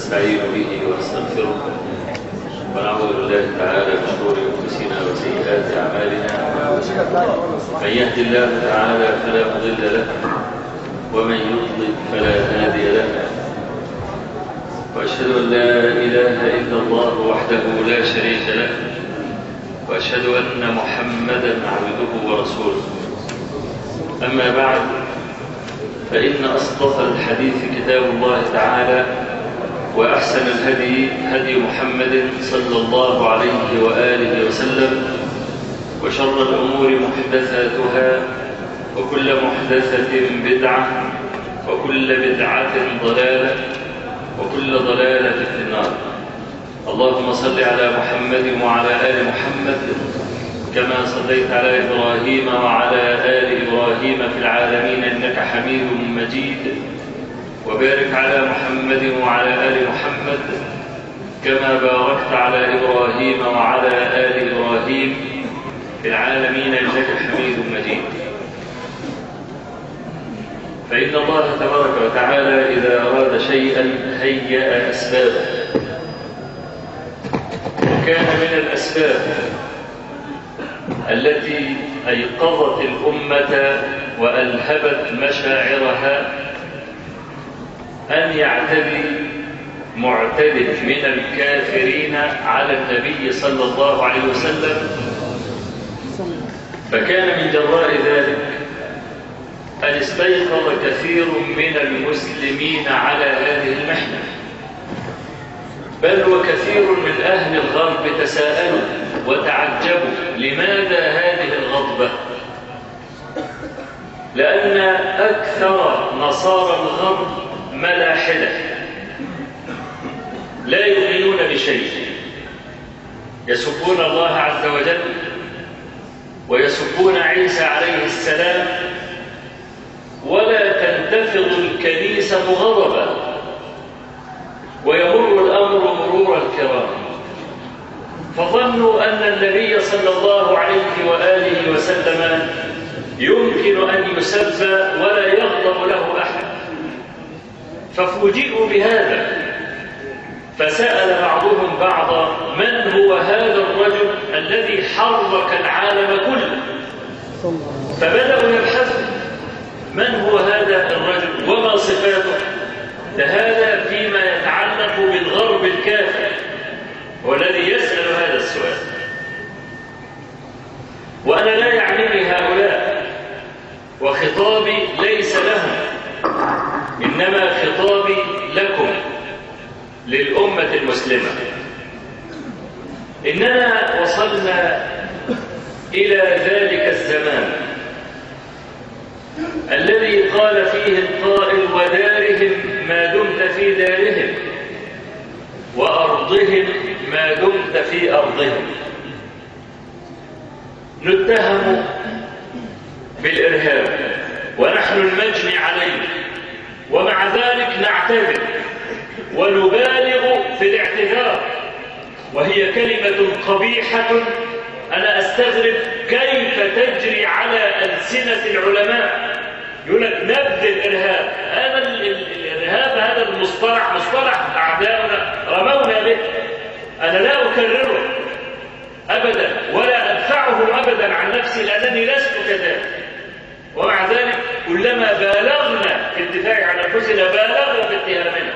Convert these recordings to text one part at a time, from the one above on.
ونستعين به ونستغفره ونعوذ بالله تعالى من شرور انفسنا وسيئات اعمالنا من يهد الله تعالى فلا مضل له ومن يضلل فلا هادي له واشهد ان لا اله الا الله وحده لا شريك له واشهد ان محمدا عبده ورسوله اما بعد فان اصدق الحديث كتاب الله تعالى وأحسن الهدي هدي محمد صلى الله عليه وآله وسلم وشر الأمور محدثاتها وكل محدثة بدعة وكل بدعة ضلالة وكل ضلالة في النار اللهم صل على محمد وعلى آل محمد كما صليت على إبراهيم وعلى آل إبراهيم في العالمين إنك حميد مجيد وبارك على محمد وعلى آل محمد كما باركت على إبراهيم وعلى آل إبراهيم في العالمين إنك حميد مجيد فإن الله تبارك وتعالى إذا أراد شيئا هيأ أسبابه وكان من الأسباب التي أيقظت الأمة وألهبت مشاعرها أن يعتدي معتد من الكافرين على النبي صلى الله عليه وسلم فكان من جراء ذلك أن استيقظ كثير من المسلمين على هذه المحنة بل وكثير من أهل الغرب تساءلوا وتعجبوا لماذا هذه الغضبة لأن أكثر نصارى الغرب ملاحدة لا يؤمنون بشيء يسبون الله عز وجل ويسبون عيسى عليه السلام ولا تنتفض الكنيسة غضبا ويمر الأمر مرور الكرام فظنوا أن النبي صلى الله عليه وآله وسلم يمكن أن يسب ولا يغضب له أحد ففوجئوا بهذا فسأل بعضهم بعضا من هو هذا الرجل الذي حرك العالم كله فبدأوا يبحثوا من هو هذا الرجل وما صفاته هذا فيما يتعلق بالغرب الكافر هو الذي يسأل هذا السؤال وأنا لا يعنيني هؤلاء وخطابي ليس لهم إنما خطابي لكم للأمة المسلمة إننا وصلنا إلى ذلك الزمان الذي قال فيه القائل ودارهم ما دمت في دارهم وأرضهم ما دمت في أرضهم نتهم بالإرهاب ونحن المجني عليه ومع ذلك نعتذر ونبالغ في الاعتذار وهي كلمة قبيحة أنا أستغرب كيف تجري على ألسنة العلماء يقول لك نبذ الإرهاب هذا الإرهاب هذا المصطلح مصطلح أعداؤنا رمونا به أنا لا أكرره أبدا ولا أدفعه أبدا عن نفسي لأنني لست كذلك ومع ذلك كلما بالغنا في الدفاع عن أنفسنا بالغنا في اتهامنا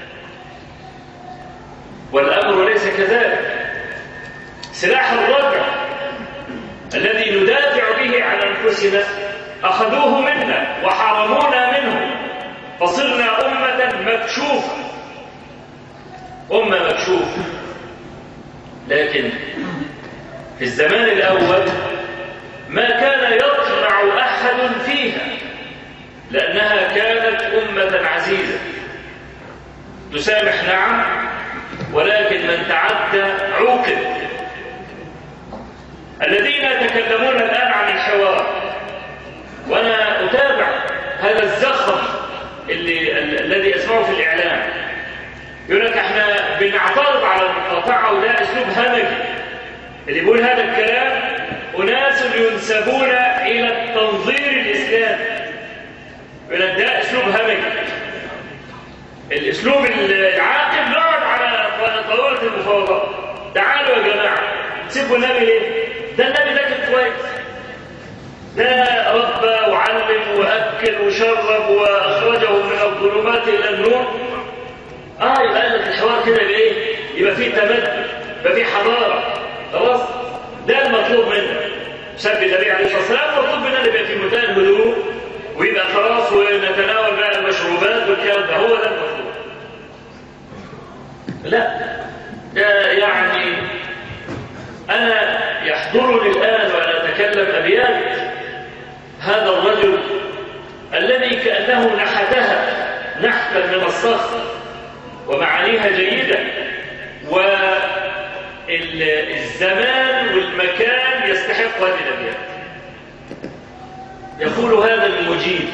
والأمر ليس كذلك سلاح الرجع الذي ندافع به عن أنفسنا أخذوه منا وحرمونا منه فصرنا أمة مكشوفة أمة مكشوفة لكن في الزمان الأول ما كان يطمع أحد فيها لأنها كانت أمة عزيزة تسامح نعم ولكن من تعدى عوقب الذين يتكلمون الآن عن الحوار وأنا أتابع هذا الزخم اللي الذي أسمعه في الإعلام يقول لك احنا بنعترض على المقاطعة وده أسلوب همجي اللي بيقول هذا الكلام أناس ينسبون إلى التنظير الإسلامي يقول لك ده أسلوب همجي الأسلوب العاقل لا الفوضى تعالوا يا جماعة سيبوا النبي ليه ده النبي ده كان كويس ده ربى وعلم وأكل وشرب وأخرجه من الظلمات إلى النور اه يبقى قال لك الحوار كده يبقى ايه يبقى فيه تمدد يبقى فيه حضارة خلاص ده المطلوب منا سب النبي عليه الصلاة والسلام مطلوب مننا يبقى في منتهى الهدوء ويبقى خلاص ونتناول بقى المشروبات والكلام ده هو ده المطلوب لا ده يعني أنا يحضرني الآن وأنا أتكلم أبيات هذا الرجل الذي كأنه نحتها نحتا من الصخر ومعانيها جيدة والزمان والمكان يستحق هذه الأبيات يقول هذا المجيد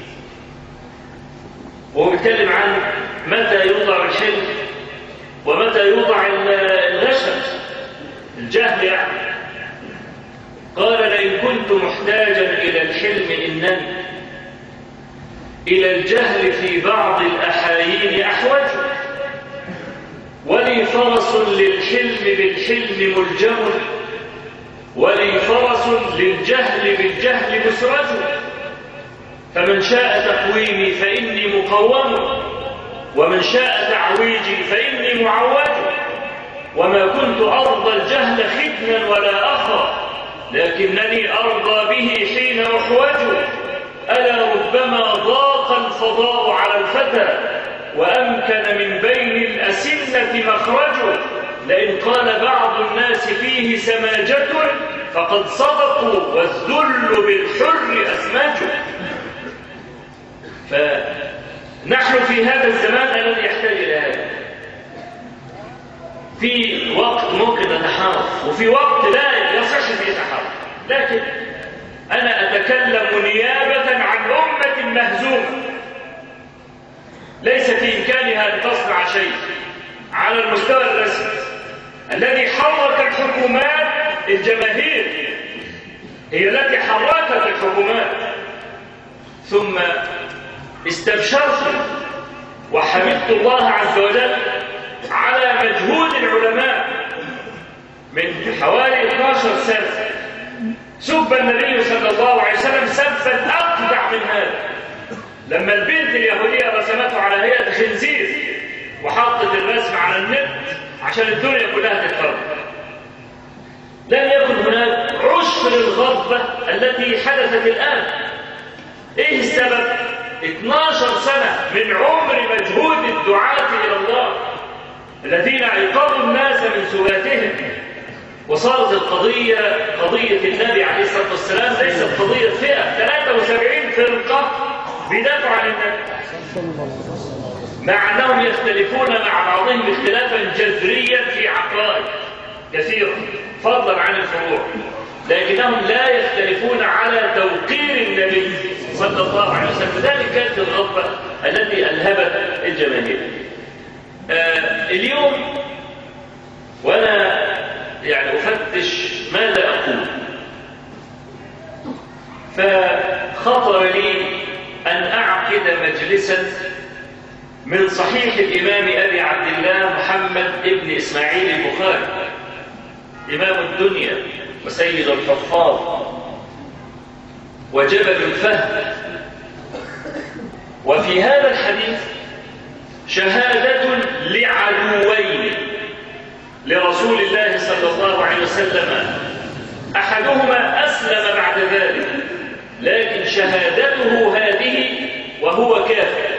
وهو بيتكلم عن متى يوضع الحلم ومتى يوضع الغشم الجهل يعني قال لئن كنت محتاجا إلى الحلم إنني إلى الجهل في بعض الأحايين أحوج ولي فرس للحلم بالحلم ملجم ولي فرس للجهل بالجهل مسرج فمن شاء تقويمي فإني مقوم ومن شاء تعويجي فإني معوج وما كنت أرضى الجهل ختنا ولا أخا لكنني أرضى به حين أحوج ألا ربما ضاق الفضاء على الفتى وأمكن من بين الأسنة مخرج لئن قال بعض الناس فيه سماجة فقد صدقوا والذل بالحر أسماج فنحن في هذا الزمان الذي يحتاج إلى هذا في وقت ممكن نتحارب وفي وقت لا يصح فيه تحارب لكن أنا أتكلم نيابة عن أمة مهزومة ليس في إمكانها أن تصنع شيء على المستوى الرسمي الذي حرك الحكومات الجماهير هي التي حركت الحكومات ثم استبشرت وحمدت الله عز وجل على مجهود العلماء من حوالي 12 سنة سب النبي صلى الله عليه وسلم سبا أقدع من هذا لما البنت اليهودية رسمته على هيئة خنزير وحطت الرسم على النت عشان الدنيا كلها تتفرج لم يكن هناك عشر الغضبة التي حدثت الآن إيه السبب؟ 12 سنة من عمر مجهود الدعاة إلى الله الذين أيقظوا الناس من سباتهم وصارت القضية قضية النبي عليه الصلاة والسلام ليست قضية فئة 73 فرقة بيدافعوا عن النبي مع أنهم يختلفون مع بعضهم اختلافا جذريا في عقائد كثيرة فضلا عن الفروع لكنهم لا يختلفون على توقير النبي صلى الله عليه وسلم ذلك كانت الغضبة التي ألهبت الجماهير آه اليوم وأنا يعني أفتش ماذا أقول فخطر لي أن أعقد مجلسا من صحيح الإمام أبي عبد الله محمد ابن إسماعيل البخاري إمام الدنيا وسيد الحفاظ وجبل الفهم وفي هذا الحديث شهادة لعدوين لرسول الله صلى الله عليه وسلم أحدهما أسلم بعد ذلك لكن شهادته هذه وهو كافر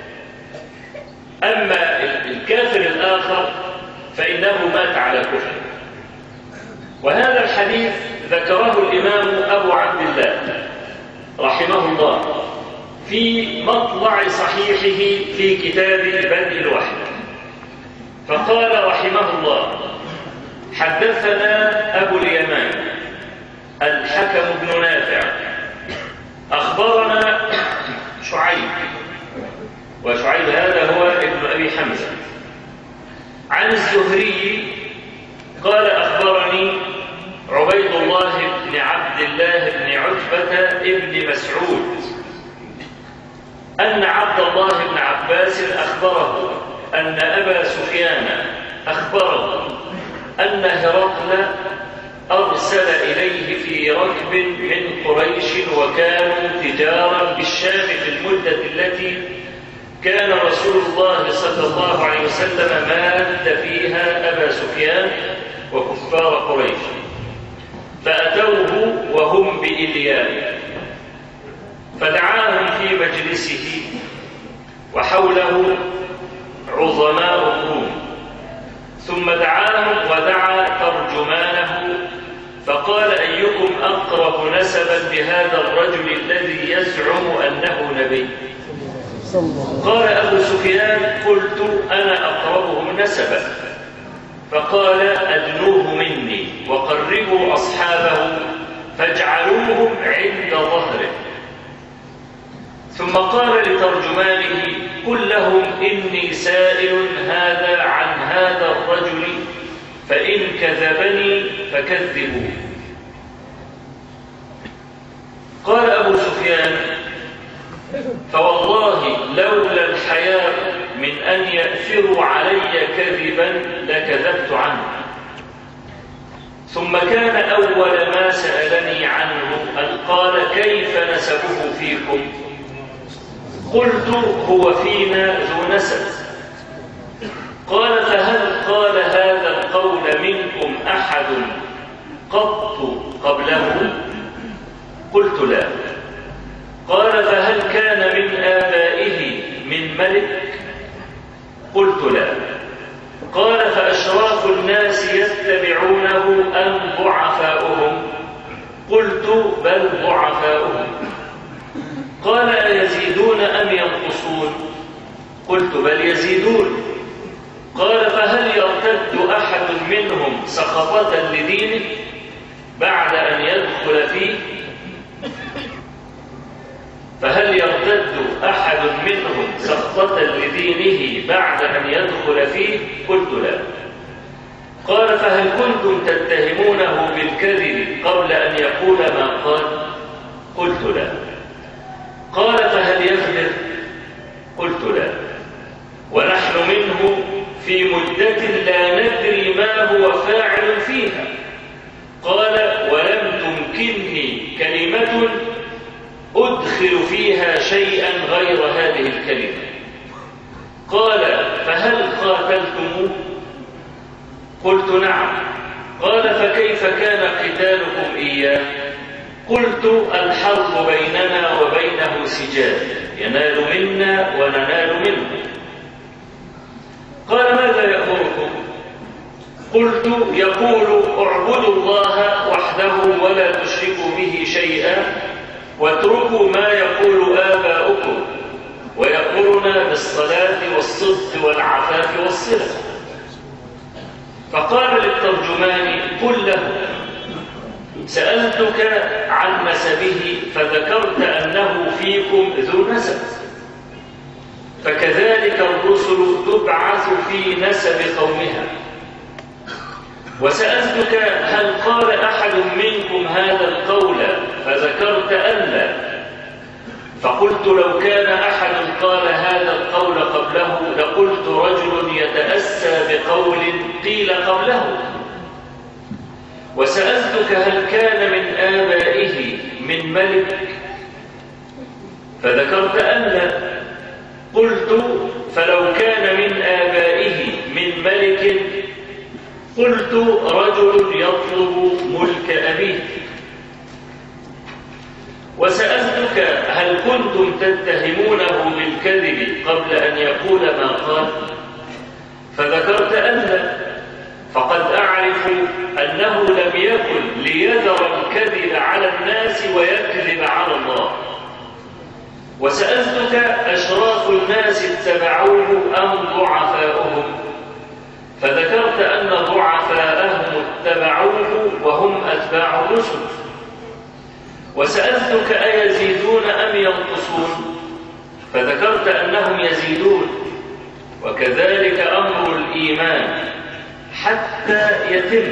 أما الكافر الآخر فإنه مات على كفر وهذا الحديث ذكره الإمام أبو عبد الله رحمه الله في مطلع صحيحه في كتاب بدء الوحي فقال رحمه الله حدثنا أبو اليمان الحكم بن نافع أخبرنا شعيب وشعيب هذا هو ابن أبي حمزة عن الزهري قال أخبرني عبيد الله بن عبد الله بن عتبة بن مسعود أن عبد الله بن عباس أخبره أن أبا سفيان أخبره أن هرقل أرسل إليه في ركب من قريش وكانوا تجارا بالشام في المدة التي كان رسول الله صلى الله عليه وسلم ماد فيها أبا سفيان وكفار قريش فأتوه وهم بإليان فدعاهم في مجلسه وحوله عظماء الروم ثم دعاهم ودعا ترجمانه فقال أيكم أقرب نسبا بهذا الرجل الذي يزعم أنه نبي قال أبو سفيان قلت أنا أقربهم نسبا فقال أدنوه مني وقربوا أصحابه فاجعلوهم عند ظهره ثم قال لترجمانه قل لهم إني سائل هذا عن هذا الرجل فإن كذبني فكذبوه قال أبو سفيان فوالله لولا الحياء من أن يأثروا علي كذبا لكذبت عنه ثم كان أول ما سألني عنه أن قال كيف نسبه فيكم قلت هو فينا ذو نسب قال فهل قال هذا القول منكم أحد قط قبله قلت لا قال فهل كان من آبائه من ملك قلت لا قال فأشراف الناس يتبعونه أم ضعفاؤهم قلت بل ضعفاؤهم قال أيزيدون أم ينقصون قلت بل يزيدون قال فهل يرتد أحد منهم سخطة لدينه بعد أن يدخل فيه فهل يرتد أحد منهم سخطة لدينه بعد أن يدخل فيه قلت لا قال فهل كنتم تتهمونه بالكذب قبل أن يقول ما قال قلت لا قال فهل يغفر قلت لا ونحن منه في مدة لا ندري ما هو فاعل فيها قال ولم تمكنني كلمة أدخل فيها شيئا غير هذه الكلمة قال فهل قاتلتموه قلت نعم قال فكيف كان قتالكم إياه قلت الحرب بيننا وبينه سجال ينال منا وننال منه قال ماذا يأمركم قلت يقول اعبدوا الله وحده ولا تشركوا به شيئا واتركوا ما يقول آباؤكم ويأمرنا بالصلاة والصدق والعفاف والصلة فقال للترجمان قل له سألتك عن نسبه فذكرت أنه فيكم ذو نسب فكذلك الرسل تبعث في نسب قومها وسألتك هل قال أحد منكم هذا القول فذكرت أن لا فقلت لو كان أحد قال هذا القول قبله لقلت رجل يتأسى بقول قيل قبله وسألتك هل كان من آبائه من ملك فذكرت أن لا قلت فلو كان من آبائه من ملك قلت رجل يطلب ملك أبيه وسألتك هل كنتم تتهمونه بالكذب قبل أن يقول ما قال فذكرت أن لا فقد أعرف أنه لم يكن ليذر الكذب على الناس ويكذب على الله وسألتك أشراف الناس اتبعوه أم ضعفاؤهم فذكرت أن ضعفاءهم اتبعوه وهم أتباع الرسل وسألتك أيزيدون أم ينقصون فذكرت أنهم يزيدون وكذلك أمر الإيمان حتى يتم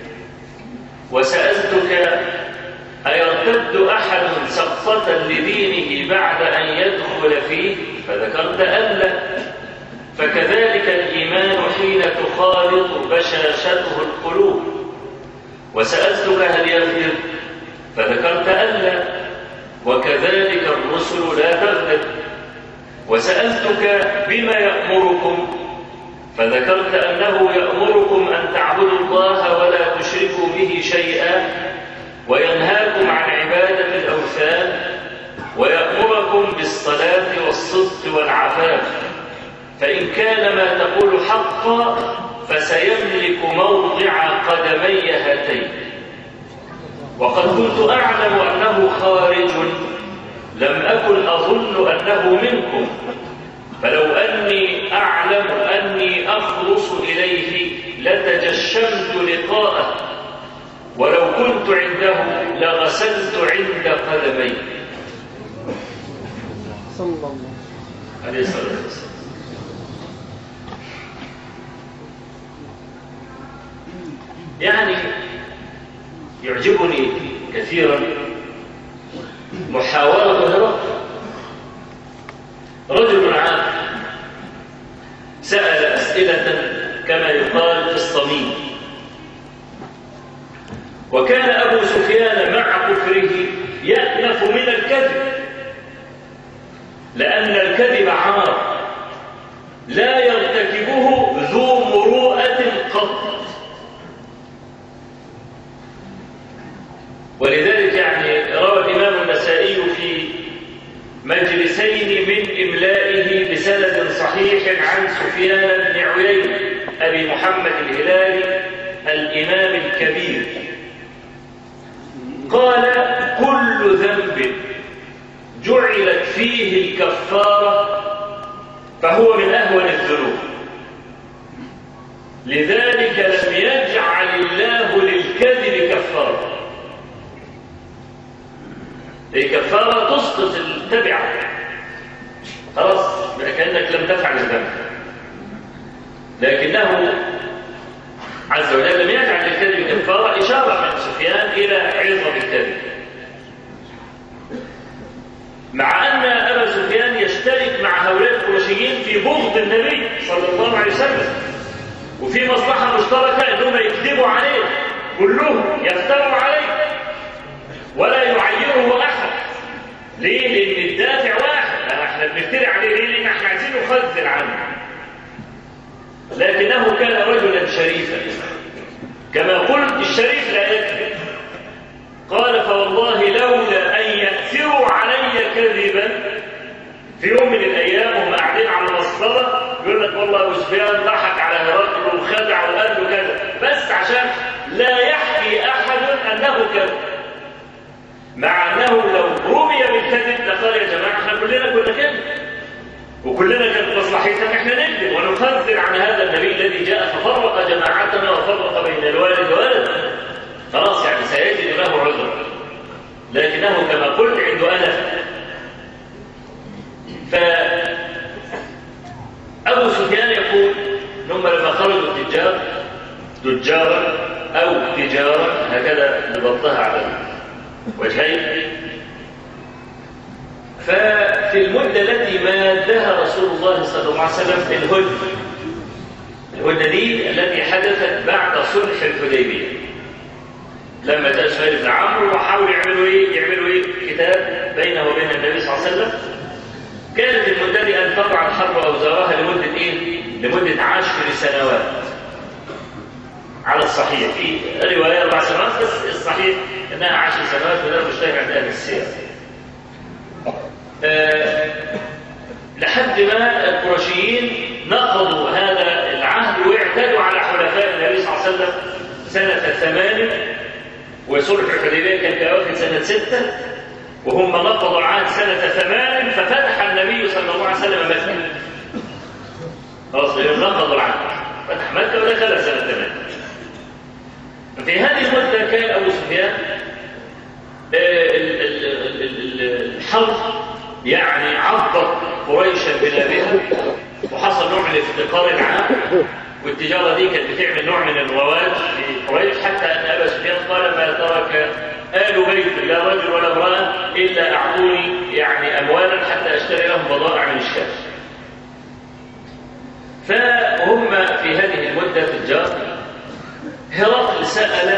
وسألتك أيرتد أحد سقطة لدينه بعد أن يدخل فيه فذكرت أن لا فكذلك الإيمان حين تخالط بشاشته القلوب وسألتك هل يغدر فذكرت ألا وكذلك الرسل لا تغدر وسألتك بما يأمركم فذكرت أنه يأمركم أن تعبدوا الله ولا تشركوا به شيئا وينهاكم عن عبادة الأوثان ويأمركم بالصلاة والصدق والعفاف فإن كان ما تقول حقا فسيملك موضع قدمي هاتين وقد كنت أعلم أنه خارج لم أكن أظن أنه منكم فلو أني أعلم أني أخلص إليه لتجشمت لقاءه ولو كنت عنده لغسلت عند قدميه صلى الله عليه الصلاة والسلام يعني يعجبني كثيرا محاولة هرقل رجل عاقل سأل أسئلة كما يقال في الصميم وكان أبو سفيان مع كفره يألف من الكذب لأن الكذب عار لا يرتكبه ذو مروءة قط ولذلك يعني روى الإمام النسائي في مجلسين من إملائه بسند صحيح عن سفيان بن عيينة أبي محمد الهلالي الإمام الكبير قال كل ذنب جعلت فيه الكفارة فهو من أهون الذنوب لذلك لم يجعل الله للكذب كفارة الكفارة تسقط التبعة خلاص كأنك لم تفعل الذنب لكنه عز وجل لم يجعل للكذب كفارة إشارة من سفيان إلى عظم الكذب مع أن أبا سفيان يشترك مع هؤلاء القرشيين في بغض النبي صلى الله عليه وسلم وفي مصلحة مشتركة أنهم يكذبوا عليه كلهم يفتروا عليه ولا يعيره أحد ليه؟ لأن الدافع واحد احنا بنفتري عليه ليه؟ لأن احنا عايزين نخذل عنه لكنه كان رجلا شريفا كما قلت الشريف لا يكذب قال فوالله لولا أن يأثروا علي كذبا في يوم من الأيام وهم قاعدين على المصطبة يقول لك والله أبو سفيان ضحك على هرقل وخدع وقال له كذا بس عشان لا يحكي أحد أنه كذب مع أنه لو رمي بالكذب لقال يا جماعة احنا كلنا كنا كذب وكلنا كانت مصلحتنا ان احنا نكذب ونخذل عن هذا النبي الذي جاء ففرق جماعتنا وفرق بين الوالد وولده خلاص يعني سيجد له عذر لكنه كما قلت عنده ألف ف أبو سفيان يقول ثم لما خرجوا التجار تجارا أو تجارا هكذا نضبطها على وجهين ففي المدة التي مادها رسول الله صلى الله عليه وسلم الهدنة الهدنة دي التي حدثت بعد صلح الحديبية لما جاء سهيل بن عمرو وحاولوا يعملوا ايه؟ يعملوا ايه؟ كتاب بينه وبين النبي صلى الله عليه وسلم كانت المدة دي أن تقع الحرب أوزارها لمدة ايه؟ لمدة عشر سنوات على الصحيح في رواية أربع سنوات بس الصحيح أنها عشر سنوات وده مشتهر عند أهل السير أه لحد ما القرشيين نقضوا هذا العهد واعتدوا على حلفاء النبي صلى الله عليه وسلم سنة ثمان وصلح الحديبية كان في أواخر سنة ستة وهم نقضوا العهد سنة ثمان ففتح النبي صلى الله عليه وسلم مكة خلاص نقضوا العهد فتح مكة ودخل سنة ثمان في هذه المدة كان أبو سفيان الحرب يعني عضت قريشا بلادها وحصل نوع من الافتقار العام والتجارة دي كانت بتعمل نوع من الرواج في قريش حتى أن أبا سفيان قال ما ترك آل بيت لا رجل ولا امرأة إلا أعطوني يعني أموالا حتى أشتري لهم بضائع من الشام ده تجار هرقل سأل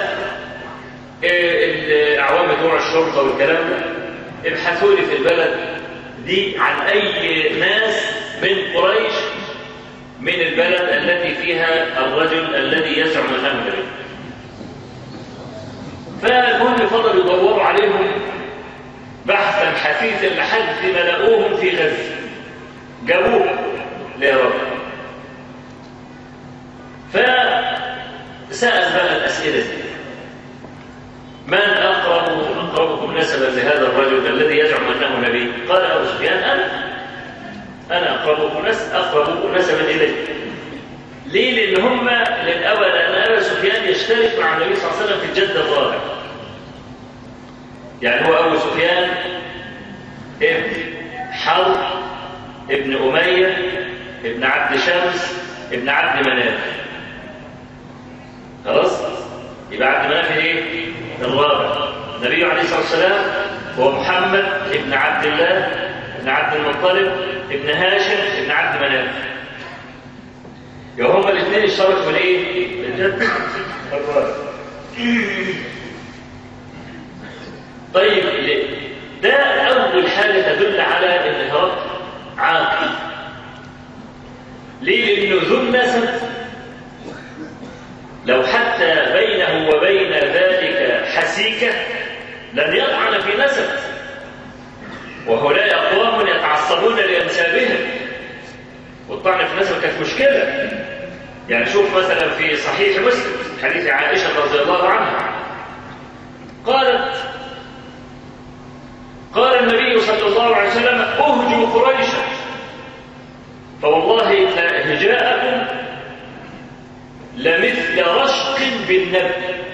الأعوام بتوع الشرطة والكلام ده ابحثوا لي في البلد دي عن أي ناس من قريش من البلد التي فيها الرجل الذي يزعم أنه نبي فالمهم فضلوا يدوروا عليهم بحثا حثيثا لحد ما لقوهم في غزة جابوه لهرقل فسأل بقى الأسئلة دي من أقرب أقربكم نسبا لهذا الرجل الذي يزعم أنه نبي قال أبو سفيان أنا أنا أقربكم نس أقرب نسبا إليه ليه؟ لأن هم للأول لأن أبا سفيان يشترك مع النبي صلى الله عليه وسلم في الجد الرابع يعني هو أبو سفيان ابن حرب ابن أمية ابن عبد شمس ابن عبد مناف خلاص يبقى عبد مناف ايه الرابع النبي عليه الصلاه والسلام هو محمد ابن عبد الله ابن عبد المطلب ابن هاشم ابن عبد مناف يبقى هما الاثنين اشتركوا في الايه الجد الرابع طيب ده اول حاجه تدل على ان هرقل عاقل ليه لانه ذو النسب لو حتى بينه وبين ذلك حسيكة لن يطعن في نسب وهؤلاء أقوام يتعصبون لأنسابهم والطعن في النسب كانت مشكلة يعني شوف مثلا في صحيح مسلم حديث عائشة رضي الله عنها قالت قال النبي صلى الله عليه وسلم اهجوا قريشا فوالله إن هجاءكم لمثل رشق بالنبل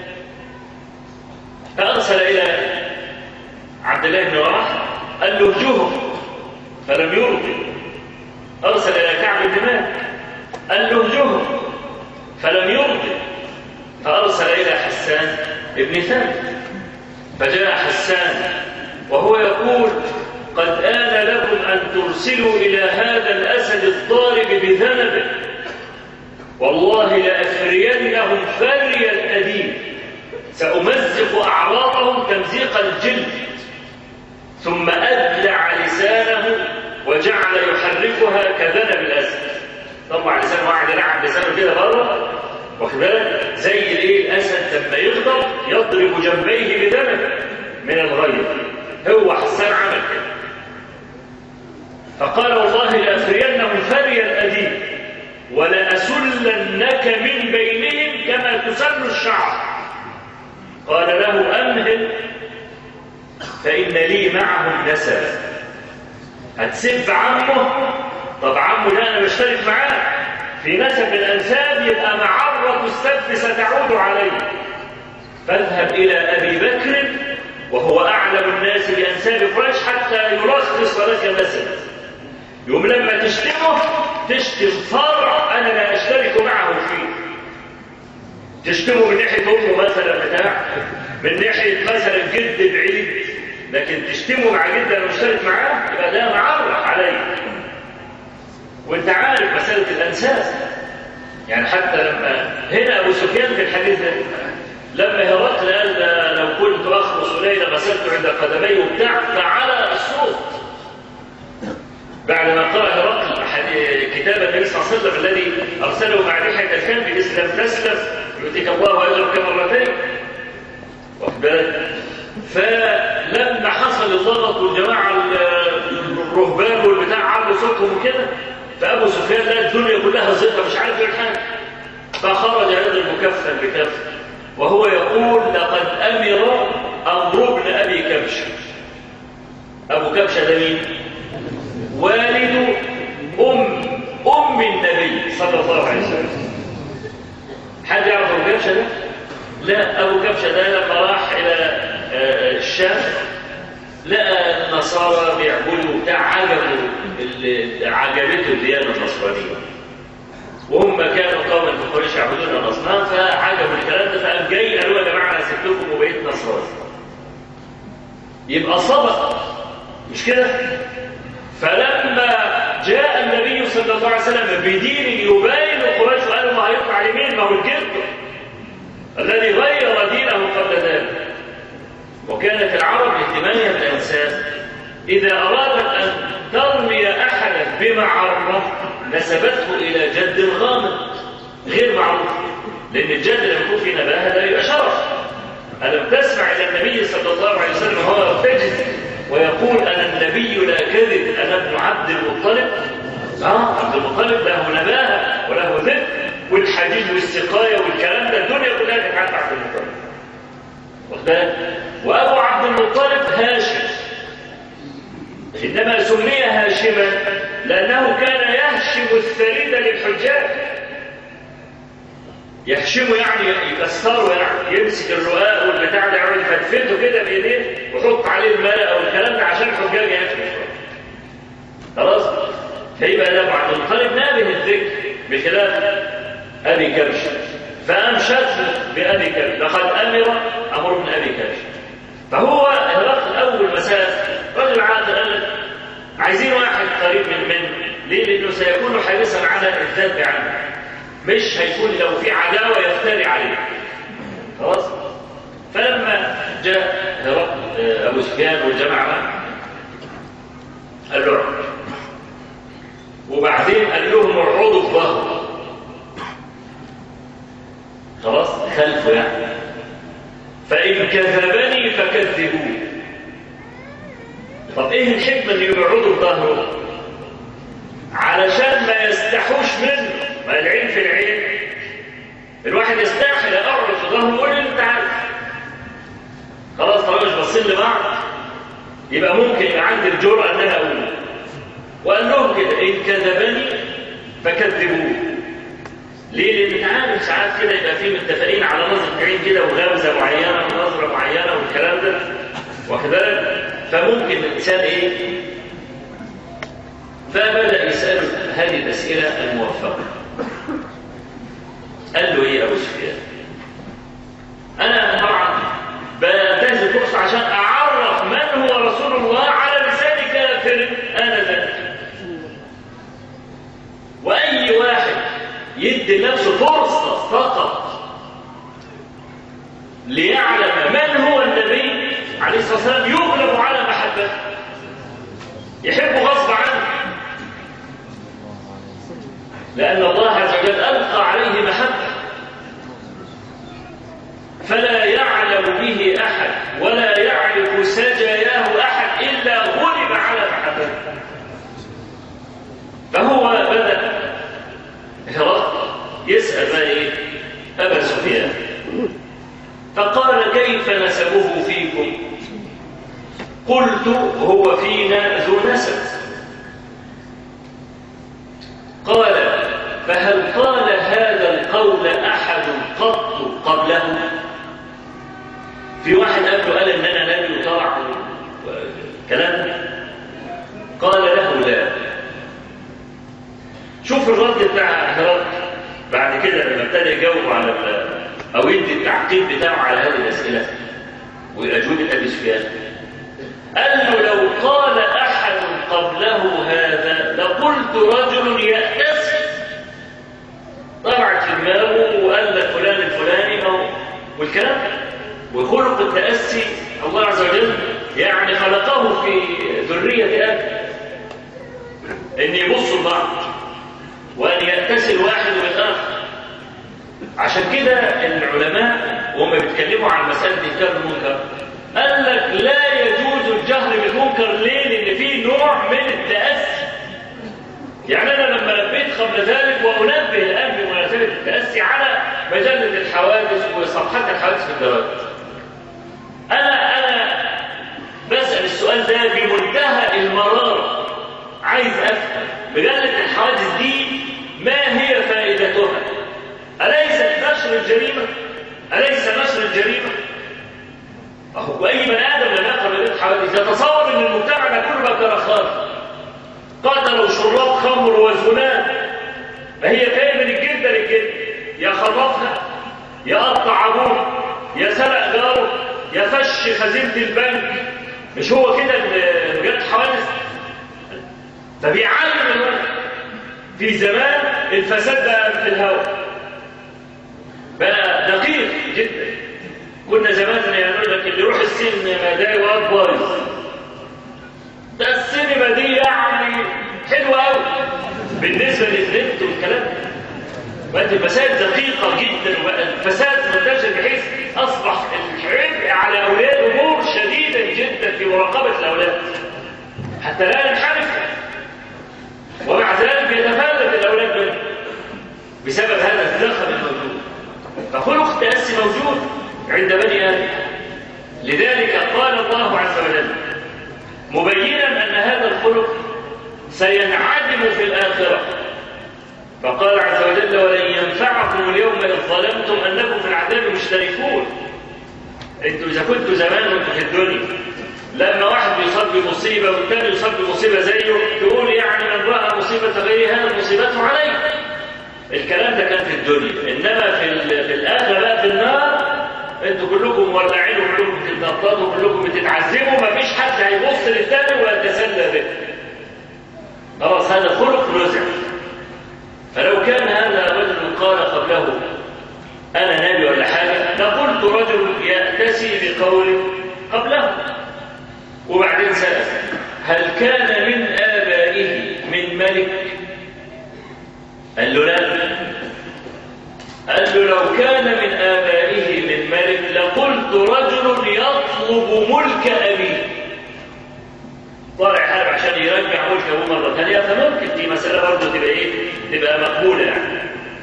فأرسل إلى عبد الله بن رواحه قال له اهجوهم فلم يرضي أرسل إلى كعب بن مالك قال له اهجوهم فلم يرضي فأرسل إلى حسان بن ثابت فجاء حسان وهو يقول قد آن لكم أن ترسلوا إلى هذا الأسد الضارب بذنبه والله لأفرينهم فري الأديم سأمزق أعراضهم تمزيق الجلد ثم أدلع لسانه وجعل يحركها كذنب الأسد طبعا لسانه قاعد يلعب لسانه كده بره واخد بالك زي الايه الاسد لما يغضب يضرب جنبيه بذنب من الغيظ هو حسان عمل كده فقال والله لأفرينهم فري الأديم ولأسلنك من بينهم كما تسل الشعر قال له أمهل فإن لي معه النسب هتسب عمه طب عمه ده أنا بشترك معاه في نسب الأنساب يبقى معرة السب ستعود عليه فاذهب إلى أبي بكر وهو أعلم الناس بأنساب قريش حتى يرخص لك نسب يوم لما تشتمه تشتم فرع أنا لا أشترك معه فيه تشتمه من ناحية أمه مثلا بتاع من ناحية مثلا جد بعيد لكن تشتمه مع جد أنا مشترك معاه يبقى ده معرة عليه وانت عارف مسألة الأنساب يعني حتى لما هنا أبو سفيان في الحديث ده لما هرقل قال ده لو كنت أخلص ليلة غسلت عند قدمي وبتاع فعلى الصوت بعد ما قرأ هرقل كتاب النبي صلى الله عليه وسلم الذي أرسله مع ريحة الكلب إسلام تسلم يؤتيك الله أجرك مرتين واخد بالك فلما حصل الضغط والجماعة الرهبان والبتاع عملوا صوتهم وكده فأبو سفيان لقى الدنيا كلها زيطة مش عارف يعمل حاجة فخرج يضرب كفا بكف وهو يقول لقد أمر أمر ابن أبي كبش أبو كبشة ده مين؟ والد أم أم النبي صلى الله عليه وسلم حد يعرف أبو كبشة ده؟ لا أبو كبشة ده لما راح إلى الشام لقى النصارى بيعبدوا بتاع عجبوا عجبته الديانة النصرانية وهم كانوا قوما في قريش يعبدون الاصنام فعجبوا الكلام ده فقام جاي قالوا يا جماعه انا سبتكم وبقيت نصراني يبقى صدق مش كده فلما جاء النبي صلى الله عليه وسلم بدين يباين قريش وقالوا ما هيطلع لمين ما هو الجد الذي غير دينه قبل ذلك وكانت العرب اهتمامها بالانساب اذا ارادت ان ترمي احدا بمعره نسبته الى جد غامض غير معروف لان الجد لما يكون في نباهه ده يبقى شرف الم تسمع الى النبي صلى الله عليه وسلم وهو يرتجز ويقول انا النبي لا كذب انا ابن عبد المطلب اه عبد المطلب له نباهه وله ذكر والحديد والسقايه والكلام ده الدنيا كلها كانت عند عبد المطلب واخد بالك؟ وابو عبد المطلب هاشم انما سمي هاشما لانه كان يهشم الثريد للحجاج يحشمه يعني يكسره يعني يمسك الرقاق والبتاع ده يقعد يفتفته كده بايديه ويحط عليه الملأ او الكلام ده عشان الحجاج ياكلوا خلاص فيبقى ده ابو عبد المطلب نابه الذكر بخلاف ابي كبش فقام شتم بابي كبش لقد امر امر بن ابي كبش فهو هرقل اول مساء رجل عاقل قال لك عايزين واحد قريب من من ليه؟ لانه سيكون حريصا على الذب عنه مش هيكون لو في عداوه يفتري عليه خلاص فلما جاء هرقل ابو سفيان والجماعه معه قال له اعبد وبعدين قال لهم ارعدوا في ظهره خلاص خلفه يعني فإن كذبني فكذبوه طب ايه الحكمة اللي يقعدوا في ظهره علشان ما يستحوش منه ما العين في العين الواحد يستحي اقعد في ظهره يقول لي انت عارف خلاص طالما مش باصين لبعض يبقى ممكن يبقى عندي الجرأة ان انا اقول وقال لهم كده ان كذبني فكذبوه ليه؟ لان انت عارف ساعات كده يبقى في متفقين على نظرة عين كده وغمزة معينة ونظرة معينة والكلام ده واخد بالك؟ فممكن الانسان ايه؟ فبدأ يسأله هذه الأسئلة الموفقة قال له ايه يا ابو سفيان؟ انا طبعا بنتهز الفرصة عشان اعرف من هو رسول الله على لسان كافر انذاك واي واحد يدي لنفسه فرصة فقط ليعلم من هو النبي عليه الصلاة والسلام يغلب على محبته يحبه غصب عنه لأن الله عز وجل ألقى عليه محبة فلا يعلم به أحد ولا يعرف سجاياه أحد إلا غلب على محبته فهو بدأ هرقل يسأل بقى إيه أبا سفيان فقال كيف نسبه فيكم قلت هو فينا ذو نسب قال فهل قال هذا القول أحد قط قبله في واحد قبله قال إن أنا نبي وطلع كلام قال له لا شوف الرد بتاع هرقل بعد كده لما ابتدى يجاوب على او يدي التعقيب بتاعه على هذه الاسئله واجوبه ابي سفيان قال له لو قال احد قبله هذا لقلت رجل يأتسي طلعت في دماغه وقال لك فلان الفلاني او والكلام وخلق التأسي الله عز وجل يعني خلقه في ذرية آدم ان يبصوا لبعض وأن يأتسي الواحد بالآخر عشان كده العلماء وهم بيتكلموا عن مسألة إنكار المنكر قال لك لا يجوز الجهر بالمنكر ليه؟ لأن في نوع من التأسي يعني أنا لما لبيت قبل ذلك وأنبه الآن بمناسبة التأسي على مجلة الحوادث وصفحات الحوادث في الجرائد أنا أنا بسأل السؤال ده بمنتهى المرارة عايز أفهم مجلة الحوادث دي ما هي فائدتها أليست نشر الجريمة أليس نشر الجريمة أهو أي بني آدم لم يقرأ مجلة الحوادث يتصور أن المجتمع ده كله بقى كرخان قتلوا شراب خمر وزنان فهي جايه من الجلده للجلد يا خرفها يا قطع ابوه يا سرق جاره يا فش خزينه البنك مش هو كده مجلة حوادث فبيعلم الولد في زمان الفساد بقى في الهواء بقى دقيق جدا كنا زمان يقول لك اللي يروح السينما ده يوقف بايظ ده السينما دي يعني حلوه قوي بالنسبه للنت والكلام ده بقت المسائل دقيقه جدا وبقى الفساد منتشر بحيث اصبح العبء على اولياء الامور شديدا جدا في مراقبه الاولاد حتى لا ينحرف ومع ذلك يتفلت الاولاد منه بسبب هذا الزخم الموجود فخلق تاسي موجود عند بني ادم لذلك قال الله عز وجل مبينا ان هذا الخلق سينعدم في الاخره فقال عز وجل ولن ينفعكم اليوم اذ ظلمتم انكم في العذاب مشتركون انتوا اذا كنتوا زمان وانتوا في الدنيا لما واحد يصاب بمصيبه والثاني يصاب بمصيبه زيه تقول يعني من راى مصيبه غير هذا مصيبته عليه الكلام ده كان في الدنيا انما في في الاخره بقى في النار انتوا كلكم مولعين وكلكم بتتنططوا وكلكم بتتعذبوا مفيش حد هيبص للثاني ويتسلى به خلاص هذا خلق نزع فلو كان هذا رجل قال قبله انا نبي ولا حاجه لقلت رجل ياتسي بقول قبله وبعدين سال هل كان من ابائه من ملك قال له لا قال له لو كان من آبائه من ملك لقلت رجل يطلب ملك أبيه طالع حرب عشان يرجع ملك أبوه مرة ثانية فممكن دي مسألة برضه تبقى إيه؟ تبقى مقبولة يعني.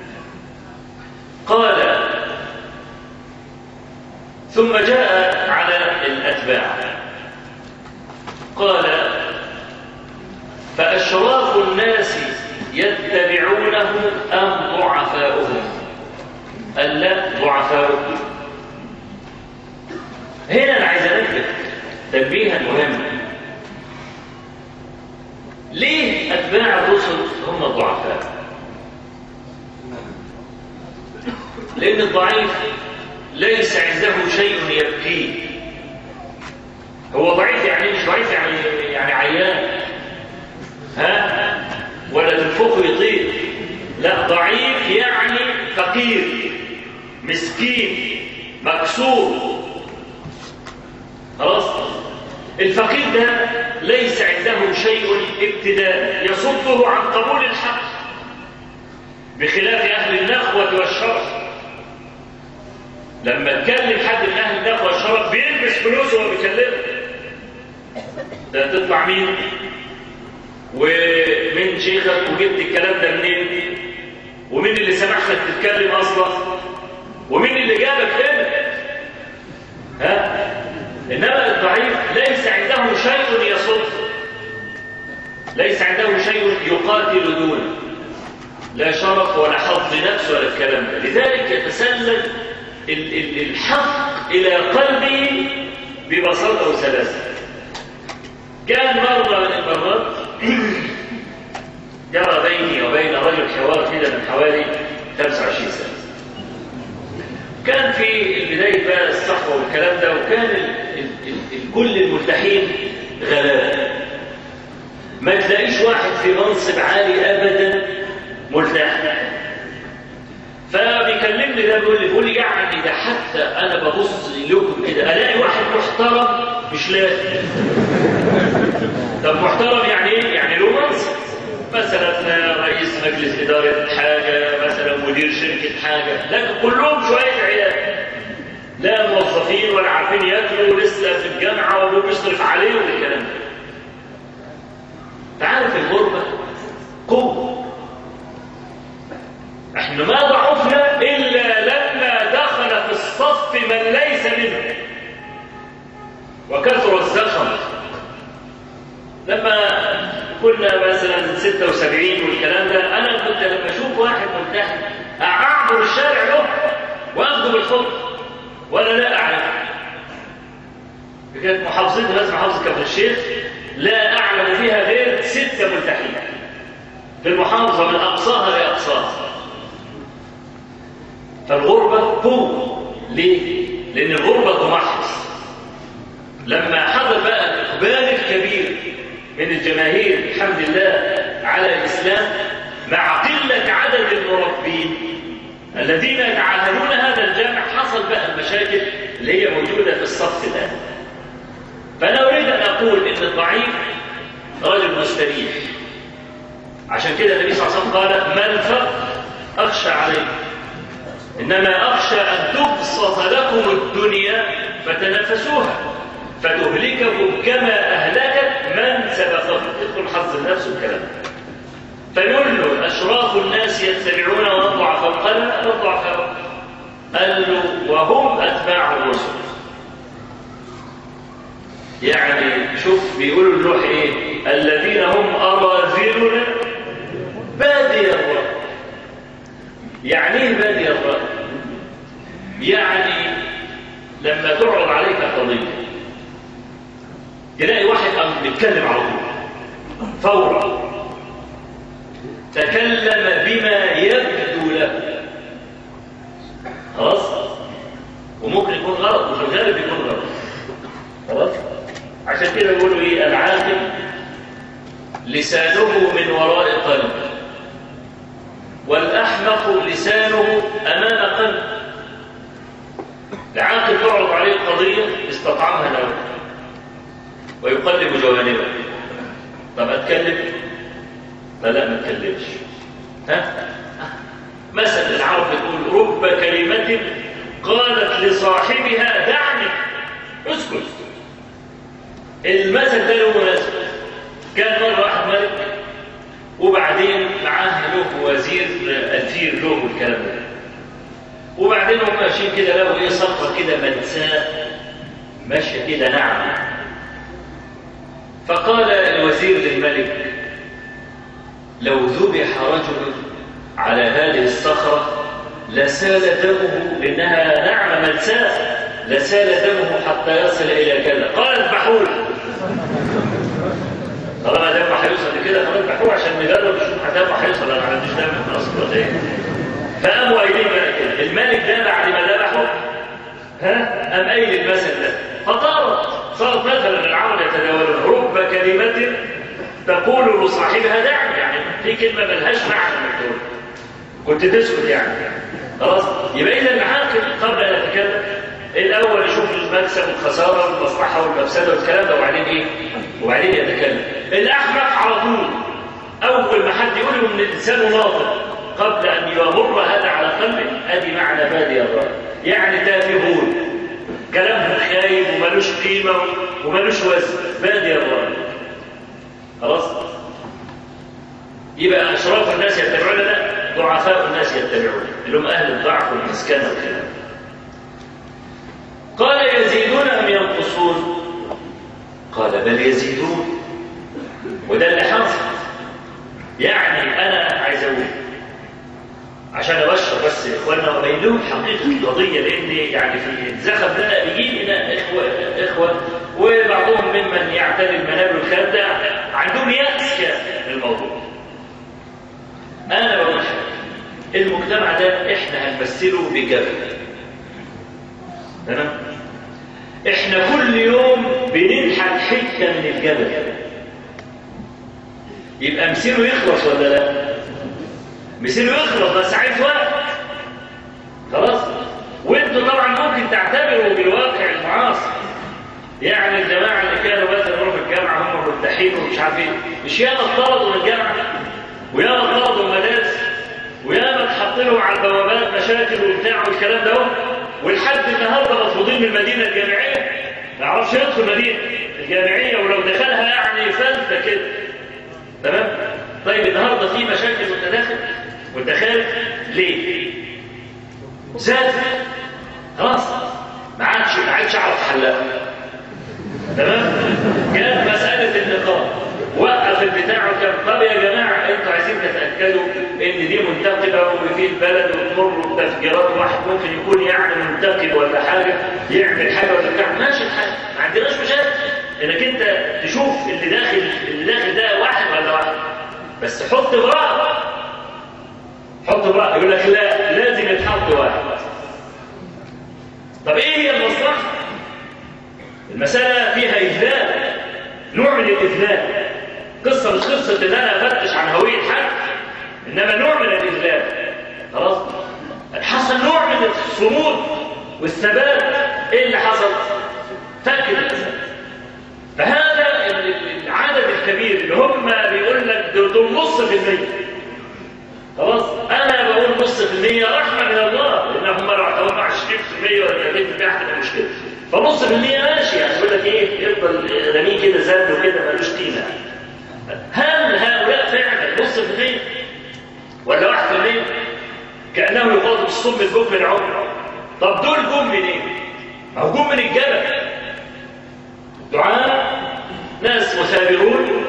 قال ثم جاء على الأتباع قال فأشراف الناس يتبعونه أم ضعفاؤهم قال لا ضعفاؤهم هنا أنا عايز أنبه تنبيها مهما ليه أتباع الرسل هم الضعفاء لأن الضعيف ليس عنده شيء يبكيه هو ضعيف يعني مش ضعيف يعني يعني عيان ها ولا تنفخه يطير لا ضعيف يعني فقير مسكين مكسور خلاص الفقير ده ليس عنده شيء ابتداء يصده عن قبول الحق بخلاف اهل النخوه والشرف لما تكلم حد من اهل النخوه والشرف بيلبس فلوسه وهو بيكلمه ده تطلع مين ومين شيخك وجبت الكلام ده منين ومين اللي سمح لك تتكلم اصلا ومين اللي جابك هنا ها انما الضعيف ليس عنده شيء يصد ليس عنده شيء يقاتل دونه لا شرف ولا حظ نفس ولا الكلام ده لذلك يتسلل الحق الى قلبه ببساطه وسلاسه كان مره من المرات جرى بيني وبين رجل حوار كده من حوالي 25 سنة كان في البداية بقى الصحوة والكلام ده وكان ال ال ال كل الملتحين غلابة ما تلاقيش واحد في منصب عالي أبدا ملتحي فبيكلمني ده بيقول لي بيقول لي يعني ده حتى انا ببص لكم كده الاقي واحد محترم مش لاقي طب محترم يعني ايه؟ يعني له منصب مثلا رئيس مجلس إدارة حاجة مثلا مدير شركة حاجة لكن كلهم شوية عيال لا موظفين ولا عارفين ياكلوا ولسه في الجامعة وابوه بيصرف عليهم الكلام ده تعرف الغربة قوة احنا ما ضعفنا إلا لما دخل في الصف من ليس منه وكثر الزخم لما كنا مثلا 76 والكلام ده انا كنت لما اشوف واحد ملتحي اعبر الشارع له واخده بالحضن وانا لا اعلم كانت محافظتنا لازم محافظه كفر الشيخ لا اعلم فيها غير سته ملتحين في المحافظه من اقصاها لاقصاها فالغربه قوه ليه؟ لان الغربه تمحص لما حضر بقى الاقبال الكبير من الجماهير الحمد لله على الإسلام مع قلة عدد المربين الذين يتعاهدون هذا الجامع حصل بقى المشاكل اللي هي موجودة في الصف الآن فأنا أريد أن أقول إن الضعيف رجل مستريح عشان كده النبي صلى الله عليه وسلم قال ما الفقر أخشى عليه إنما أخشى أن تبسط لكم الدنيا فتنافسوها فتهلككم كما أهلكت من سبقكم يدخل حظ النفس الكلام فيقول له أشراف الناس يتبعون والضعفاء قال لا الضعفاء قال له وهم أتباع الرسل يعني شوف بيقولوا اللوح ايه الذين هم أراذلنا بادي الرأي يعني ايه بادي الرأي يعني لما تعرض عليك قضية تلاقي واحد قام بيتكلم على طول فورا تكلم بما يبدو له خلاص وممكن يكون غلط وفي الغالب يكون غلط خلاص عشان كده يقولوا ايه العاقل لسانه من وراء قلب والاحمق لسانه امام قلب العاقل تعرض عليه القضيه استطعمها له ويقلب جوانبه طب اتكلم فلا ما اتكلمش ها مثلا العرب بتقول رب كلمه قالت لصاحبها دعني اسكت المثل ده له مناسبه كان مره واحد ملك وبعدين معاه له وزير اثير له الكلام ده وبعدين هم ماشيين كده لقوا ايه صخره كده ملساء ماشيه كده ناعمه فقال الوزير للملك لو ذبح رجل على هذه الصخره لسال دمه لانها ناعمه ملساء لسال دمه حتى يصل الى كذا قال اذبحوه طالما دمه هيوصل لكده خلاص اذبحوه عشان نجرب نشوف هدمه هيوصل انا ما عنديش دم في الاصل ولا ايه فقاموا قايلين بقى كده الملك ده بعد ما ذبحه ها قام قايل المثل ده فطارت صارت مثلا العرب يتداولون رب كلمه تقول لصاحبها دعني يعني في كلمه ملهاش معنى انك تقول كنت تسكت يعني خلاص يبقى اذا العاقل قبل ان يتكلم الاول يشوف المكسب والخساره والمصلحه والمفسده والكلام ده وبعدين ايه وبعدين يتكلم الاحمق على طول اول ما حد يقول له ان الانسان ناطق قبل ان يمر هذا على قلبه ادي معنى بادي الراي يعني تافهون كلامهم خايب وملوش قيمه وملوش وزن بادي الراي خلاص يبقى اشراف الناس يتبعون لا ضعفاء الناس يتبعون اللي هم اهل الضعف والمسكنه والكلام قال يزيدون ام ينقصون قال بل يزيدون وده اللي حاصل يعني انا عايز اقول عشان ابشر بس اخواننا وابين لهم حقيقه القضيه لان يعني في الزخم ده بيجي لنا اخوه اخوه وبعضهم ممن يعتني المنابر والكلام ده عندهم يأس في الموضوع. انا بقول المجتمع ده احنا هنمثله بجبل. تمام؟ احنا كل يوم بننحت حته من الجبل. يبقى مسيره يخلص ولا لا؟ مسيره يخلص بس عايز وقت. خلاص؟ وانتوا طبعا ممكن تعتبروا بالواقع المعاصر. يعني الجماعه اللي كانوا مثلا يروحوا الجامعه هم مرتاحين ومش عارف ايه مش ياما اتطردوا من الجامعه وياما اتطردوا من المدارس وياما اتحط لهم على البوابات مشاكل وبتاع والكلام ده ولحد النهارده مطرودين من المدينه الجامعيه ما يعرفش يدخل المدينه الجامعيه ولو دخلها يعني فلته كده تمام طيب النهارده في مشاكل متداخل متخالف ليه؟ زاد خلاص ما عادش ما عادش اعرف حلها تمام كانت مسألة النقاب وقف البتاع وكان طب يا جماعة انتوا عايزين تتأكدوا ان دي منتقبة وفي البلد وتمر بتفجيرات واحد ممكن يكون يعني منتقب ولا حاجة يعمل حاجة ولا بتاع ماشي الحال ما عندناش مشاكل انك انت تشوف اللي داخل اللي داخل ده واحد ولا واحد بس حط براءة حط براءة يقول لك لا لازم يتحط واحد طب ايه هي المصلحة؟ المسألة فيها إذلال نوع من الإذلال قصة مش قصة إن أنا أفتش عن هوية حد إنما نوع من الإذلال خلاص حصل نوع من الصمود والثبات إيه اللي حصل؟ فاكر الإنسان فهذا العدد الكبير اللي هم بيقول لك دول نص في المية خلاص انا بقول نص في المية رحمة من الله لان هم لو اعتبرنا 20% ولا 30% هتبقى مشكلة فنص في المية ماشي يعني يقول لك ايه يفضل رميه كده زاد وكده ملوش قيمة هل هؤلاء فعلا نص في المية ولا واحد في المية كأنه يخاطب الصم البكم العمر طب دول جم منين؟ ما هو جم من الجبل دعاء ناس مثابرون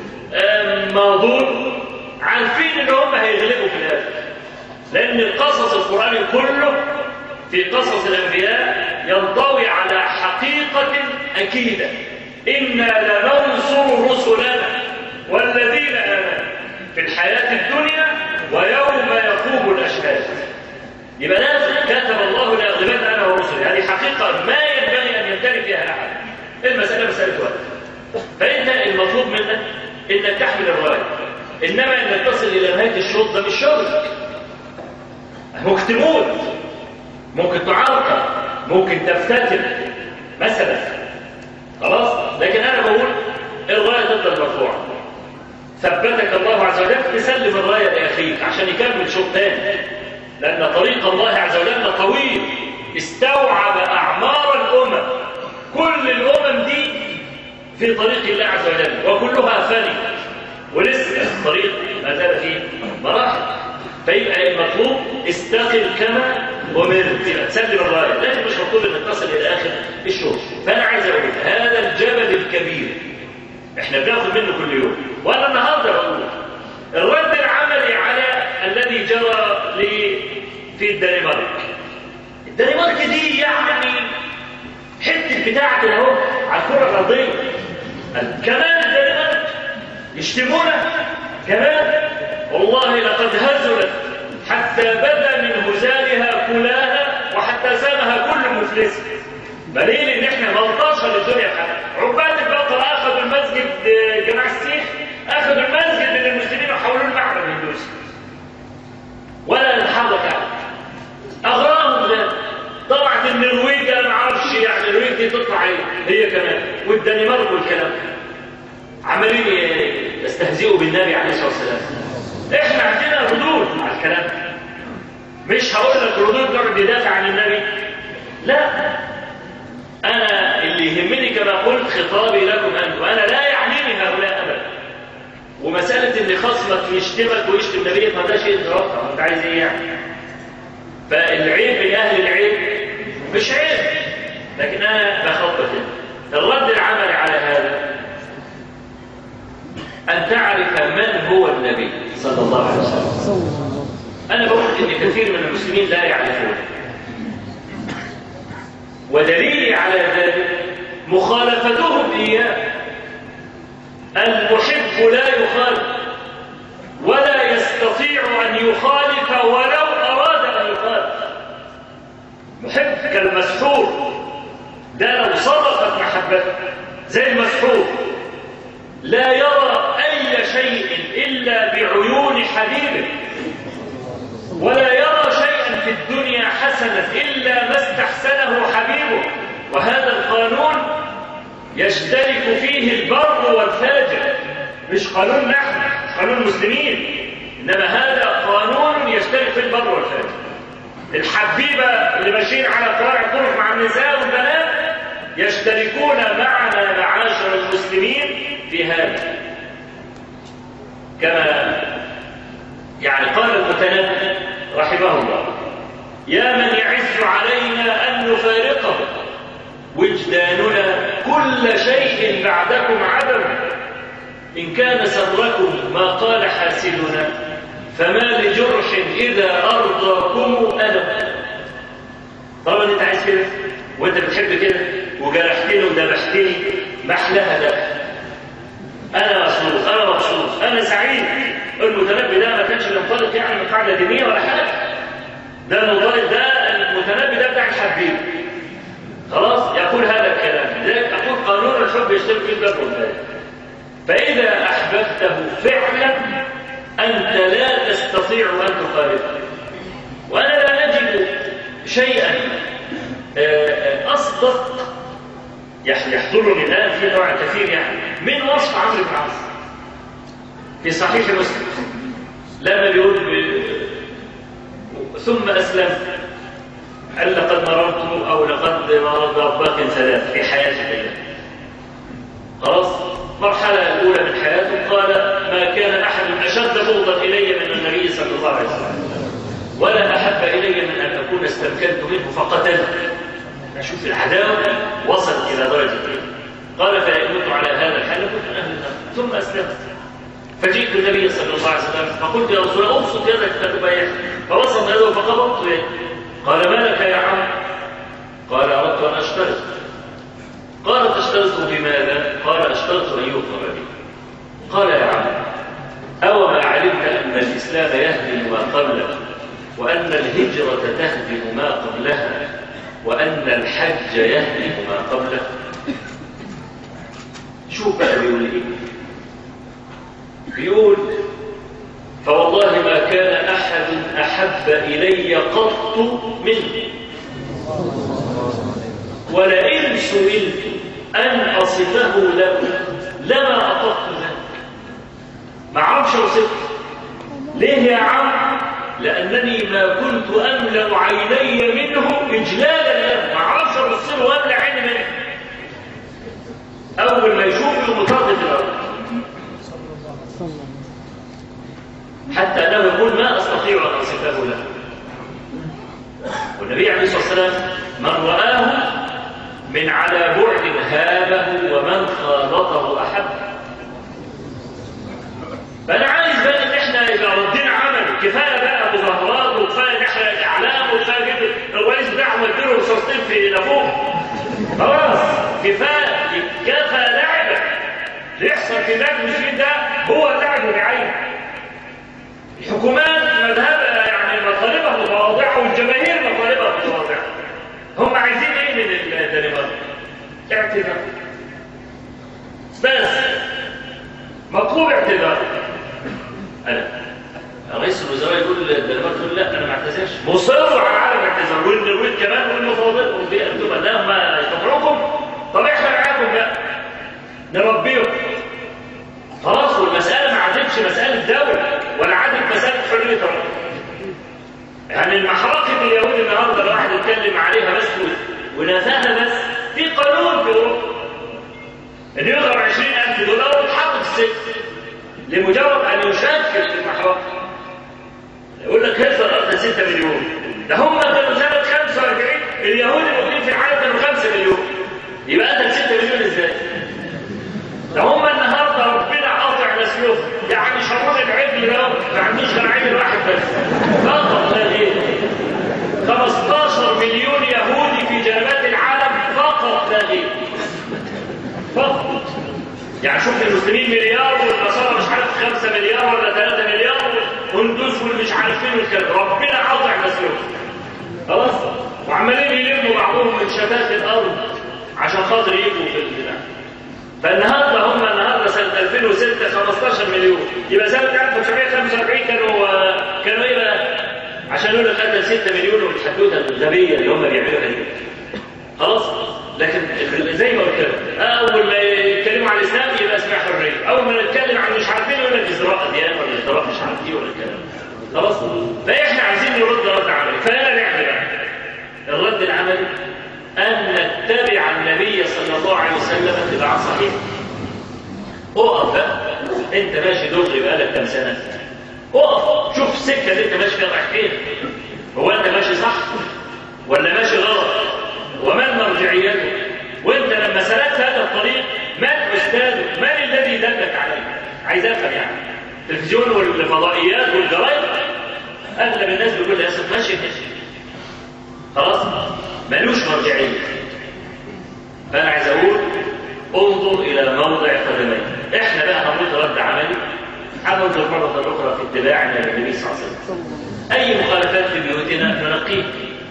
ماضون عارفين ان هم هيغلبوا في الاخر لان القصص القراني كله في قصص الانبياء ينطوي على حقيقه اكيده انا لننصر رسلنا والذين امنوا في الحياه الدنيا ويوم يقوم الاشهاد يبقى لازم كتب الله لاغلبن انا ورسلي هذه حقيقه ما ينبغي ان يمتلك فيها احد المساله مساله وقت فانت المطلوب منك انك تحمل الرايه انما انك تصل الى نهايه الشوط ده مش شغل ممكن تموت ممكن تعرقل ممكن تفتتن مثلا خلاص لكن انا بقول الرايه تفضل مرفوعه ثبتك الله عز وجل تسلم الرايه لاخيك عشان يكمل شوط تاني لان طريق الله عز وجل طويل استوعب اعمار الامم كل الامم دي في طريق الله عز وجل وكلها فاني ولسه الطريق ما زال فيه مراحل فيبقى المطلوب استقل كما امرت يبقى تسلم الرايه لكن مش مطلوب انك تصل الى اخر الشوط فانا عايز اقول هذا الجبل الكبير احنا بناخد منه كل يوم وانا النهارده بقول الرد العملي على الذي جرى لي في الدنمارك الدنمارك دي يعني حته بتاعه اهو على الكره الارضيه كمان الدنمارك يشتمونا كمان والله لقد هزلت حتى بدا من هزالها كلاها وحتى سامها كل مفلس دليل ان احنا ملطشه للدنيا بحاجة. عباد البقر اخذوا المسجد جماعه السيخ اخذوا المسجد من المسلمين وحولوه المعبد الهندوسي ولا نتحرك عنه اغراهم ذلك طلعت النرويج انا ما اعرفش يعني النرويج دي تطلع ايه هي كمان والدنمارك والكلام عمالين يستهزئوا بالنبي عليه الصلاه والسلام احنا عندنا ردود على الكلام مش هقول لك ردود نقعد ندافع عن النبي لا انا اللي يهمني كما قلت خطابي لكم انتم انا لا يعنيني هؤلاء ابدا ومساله ان خصمك يشتمك ويشتم نبيك ما ده شيء اتوقع انت عايز ايه يعني فالعيب لاهل العيب مش عيب لكن انا بخطط الرد العملي على هذا أن تعرف من هو النبي صلى الله عليه وسلم أنا بقول إن كثير من المسلمين لا يعرفون ودليلي على ذلك مخالفتهم إياه المحب لا يخالف ولا يستطيع أن يخالف ولو أراد أن يخالف محب كالمسحور ده لو صدقت محبته زي المسحور لا يرى أي شيء إلا بعيون حبيبه ولا يرى شيئا في الدنيا حسنا إلا ما استحسنه حبيبه وهذا القانون يشترك فيه البر والفاجر مش قانون نحن مش قانون المسلمين إنما هذا قانون يشترك فيه البر والفاجر الحبيبة اللي ماشيين على قراع الطرق مع النساء والبنات يشتركون معنا معاشر المسلمين في هذا كما يعني قال المتنبي رحمه الله يا من يعز علينا أن نفارقه وجداننا كل شيء بعدكم عدم إن كان سركم ما قال حاسدنا فما لجرح إذا أرضاكم ألم طبعا أنت عايز كده وأنت بتحب كده وجرحتني وذبحتني محلها ده أنا مسرور أنا مبسوط أنا سعيد المتنبي ده ما كانش بينطلق يعني من قاعدة دينية ولا حاجة ده المنطلق ده المتنبي ده بتاع الحبيب خلاص يقول هذا الكلام لذلك أقول قانون الحب يشترك في الباب والباب فإذا أحببته فعلا أنت لا تستطيع أن تخالفه وأنا لا أجد شيئا أصدق يحضرني الآن في نوع كثير يعني من وصف عمرو بن عاص في صحيح مسلم لما بيقول ب... ثم أسلم قال لقد مررت أو لقد مررت بأطباق ثلاث في حياتي خلاص المرحلة الأولى من حياته قال ما كان أحد أشد بغضا إلي من النبي صلى الله عليه وسلم ولا أحب إلي من أن أكون استمكنت منه فقتله شوف العداوة وصلت إلى درجة إيه قال فإن كنت على هذا الحال كنت من أهل النار ثم أسلمت فجئت النبي صلى الله عليه وسلم فقلت يا رسول الله ابسط يدك فتبايع فوصل يده فقبضت يده قال ما لك يا عم قال أردت أن أشترط قال تشترط بماذا قال أشترط أن يغفر لي قال يا عم أو ما علمت أن الإسلام يهدم ما قبله وأن الهجرة تهدم ما قبلها وأن الحج يهدم ما قبله شوف بقى بيقول إيه بيقول فوالله ما كان أحد أحب إلي قط منه ولئن سئلت أن أصفه له لما أطقت ذلك ما عرفش أوصفه ليه يا عم لأنني ما كنت أملأ عيني منه إجلالا له ما عرفش أبص له وأملأ عيني منه أول ما يشوفه مطاردة الأرض حتى أنه يقول ما أستطيع أن أصفه له والنبي عليه الصلاة والسلام من رآه من على بعد هابه ومن خالطه أحبه فأنا عايز بقى إن إحنا إذا ردينا عمل كفاية بقى مظاهرات وكفاية نحرق أعلام وكفاية جدا الرئيس بتاعهم اديله رصاصتين في نافوخ خلاص كفاية كفى لعبة اللي يحصل في بلاد المسلمين ده هو اللعب بعينه الحكومات مذهبها يعني مطالبها متواضعة والجماهير مطالبها متواضعة هم عايزين ايه من الدنمارك؟ اعتذار بس مطلوب اعتذار انا رئيس الوزراء يقول الدنمارك يقول لا انا ما اعتذرش مصر على عدم الاعتذار والنرويج كمان والمفاوضات الاوروبيه انتم ده هم يستطيعوكم طب احنا معاكم بقى نربيهم خلاص والمساله ما عادتش مساله دوله ولا عادت مساله حريه الراي يعني المحرقه اليهود النهارده الواحد يتكلم عليها بس ونفاها بس في قانون في اوروبا ان يضرب 20000 دولار ويتحط في السجن لمجرد ان يشكك في المحرقه يقول لك هتلر قتل 6 مليون ده هم كانوا سنه 45 اليهود الموجودين في العالم كانوا 5 مليون يبقى قتل 6 مليون ازاي؟ ده هم النهارده ربنا قاطع نسلهم يعني شرور العجل ده ما عندوش غير عجل واحد بس فقط لا غير 15 مليون يهودي في جنبات العالم فقط لا غير فقط يعني شوف المسلمين مليار والنصارى مش عارف 5 مليار ولا 3 مليار والهندوس والمش عارفين والكلام ربنا قاطع نسلهم خلاص وعمالين يلموا بعضهم من شتات الارض عشان خاطر يجوا في البلاد فالنهارده هم النهارده سنه 2006 15 مليون يبقى سنه 1945 كانوا كانوا ايه بقى؟ عشان يقول لك قتل 6 مليون والحدوته الغبيه اللي هم بيعملوها دي خلاص لكن زي ما قلت لك اول ما يتكلموا عن الاسلام يبقى اسمها حريه اول ما نتكلم عن مش عارفين يقول لك ازراء ديانه ولا ازراء مش عارف ايه ولا الكلام خلاص فاحنا عايزين نرد رد عملي فانا نعمل بقى الرد العملي أن نتبع النبي صلى الله عليه وسلم اتباعا صحيحا. اقف بقى أنت ماشي دغري بقالك كام سنة؟ اقف شوف السكة اللي أنت ماشي فيها رايح فين؟ هو أنت ماشي صح؟ ولا ماشي غلط؟ ومن مرجعيته؟ وأنت لما سلكت هذا الطريق من أستاذك؟ من الذي دلك عليه؟ عايز أفهم يعني. التلفزيون والفضائيات والجرايد أغلب الناس بيقول يا أسف ماشي ماشي. خلاص؟ ملوش مرجعية فأنا عايز أقول انظر إلى موضع قدميك إحنا بقى هنرد رد عملي هننظر مرة أخرى في اتباعنا للنبي صلى الله عليه وسلم أي مخالفات في بيوتنا ننقيه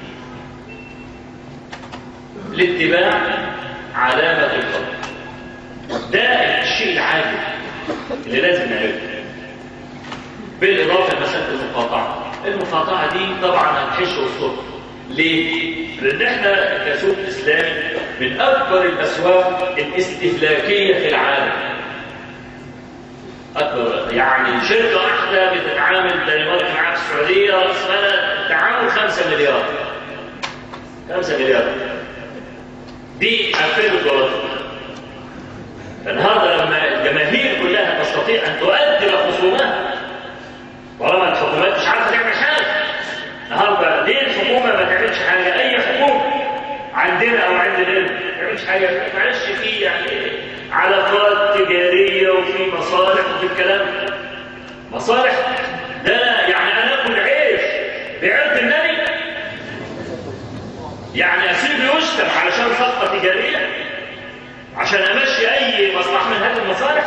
الاتباع علامة الفضل ده الشيء العاجل اللي لازم نعرفه بالاضافه لمساله المقاطعه المقاطعه دي طبعا هتحش وسطهم ليه؟ لان احنا كسوق اسلامي من اكبر الاسواق الاستهلاكيه في العالم اكبر يعني شركه واحده بتتعامل دنمارك معاها في السعوديه راس مالها تعامل 5 مليار 5 مليار دي قفلوا دولار فالنهارده لما الجماهير كلها تستطيع ان تؤدي خصومها طالما الحكومات مش عارفه تعمل حاجه النهارده ليه الحكومه ما تعملش حاجه اي حكومه عندنا او عند غيرنا ما تعملش حاجه معلش في يعني علاقات تجاريه وفي مصالح وفي الكلام ده. مصالح ده يعني انا اكل عيش بعرض النبي يعني اسيبه يشتم علشان صفقه تجاريه عشان امشي اي مصلحه من هذه المصالح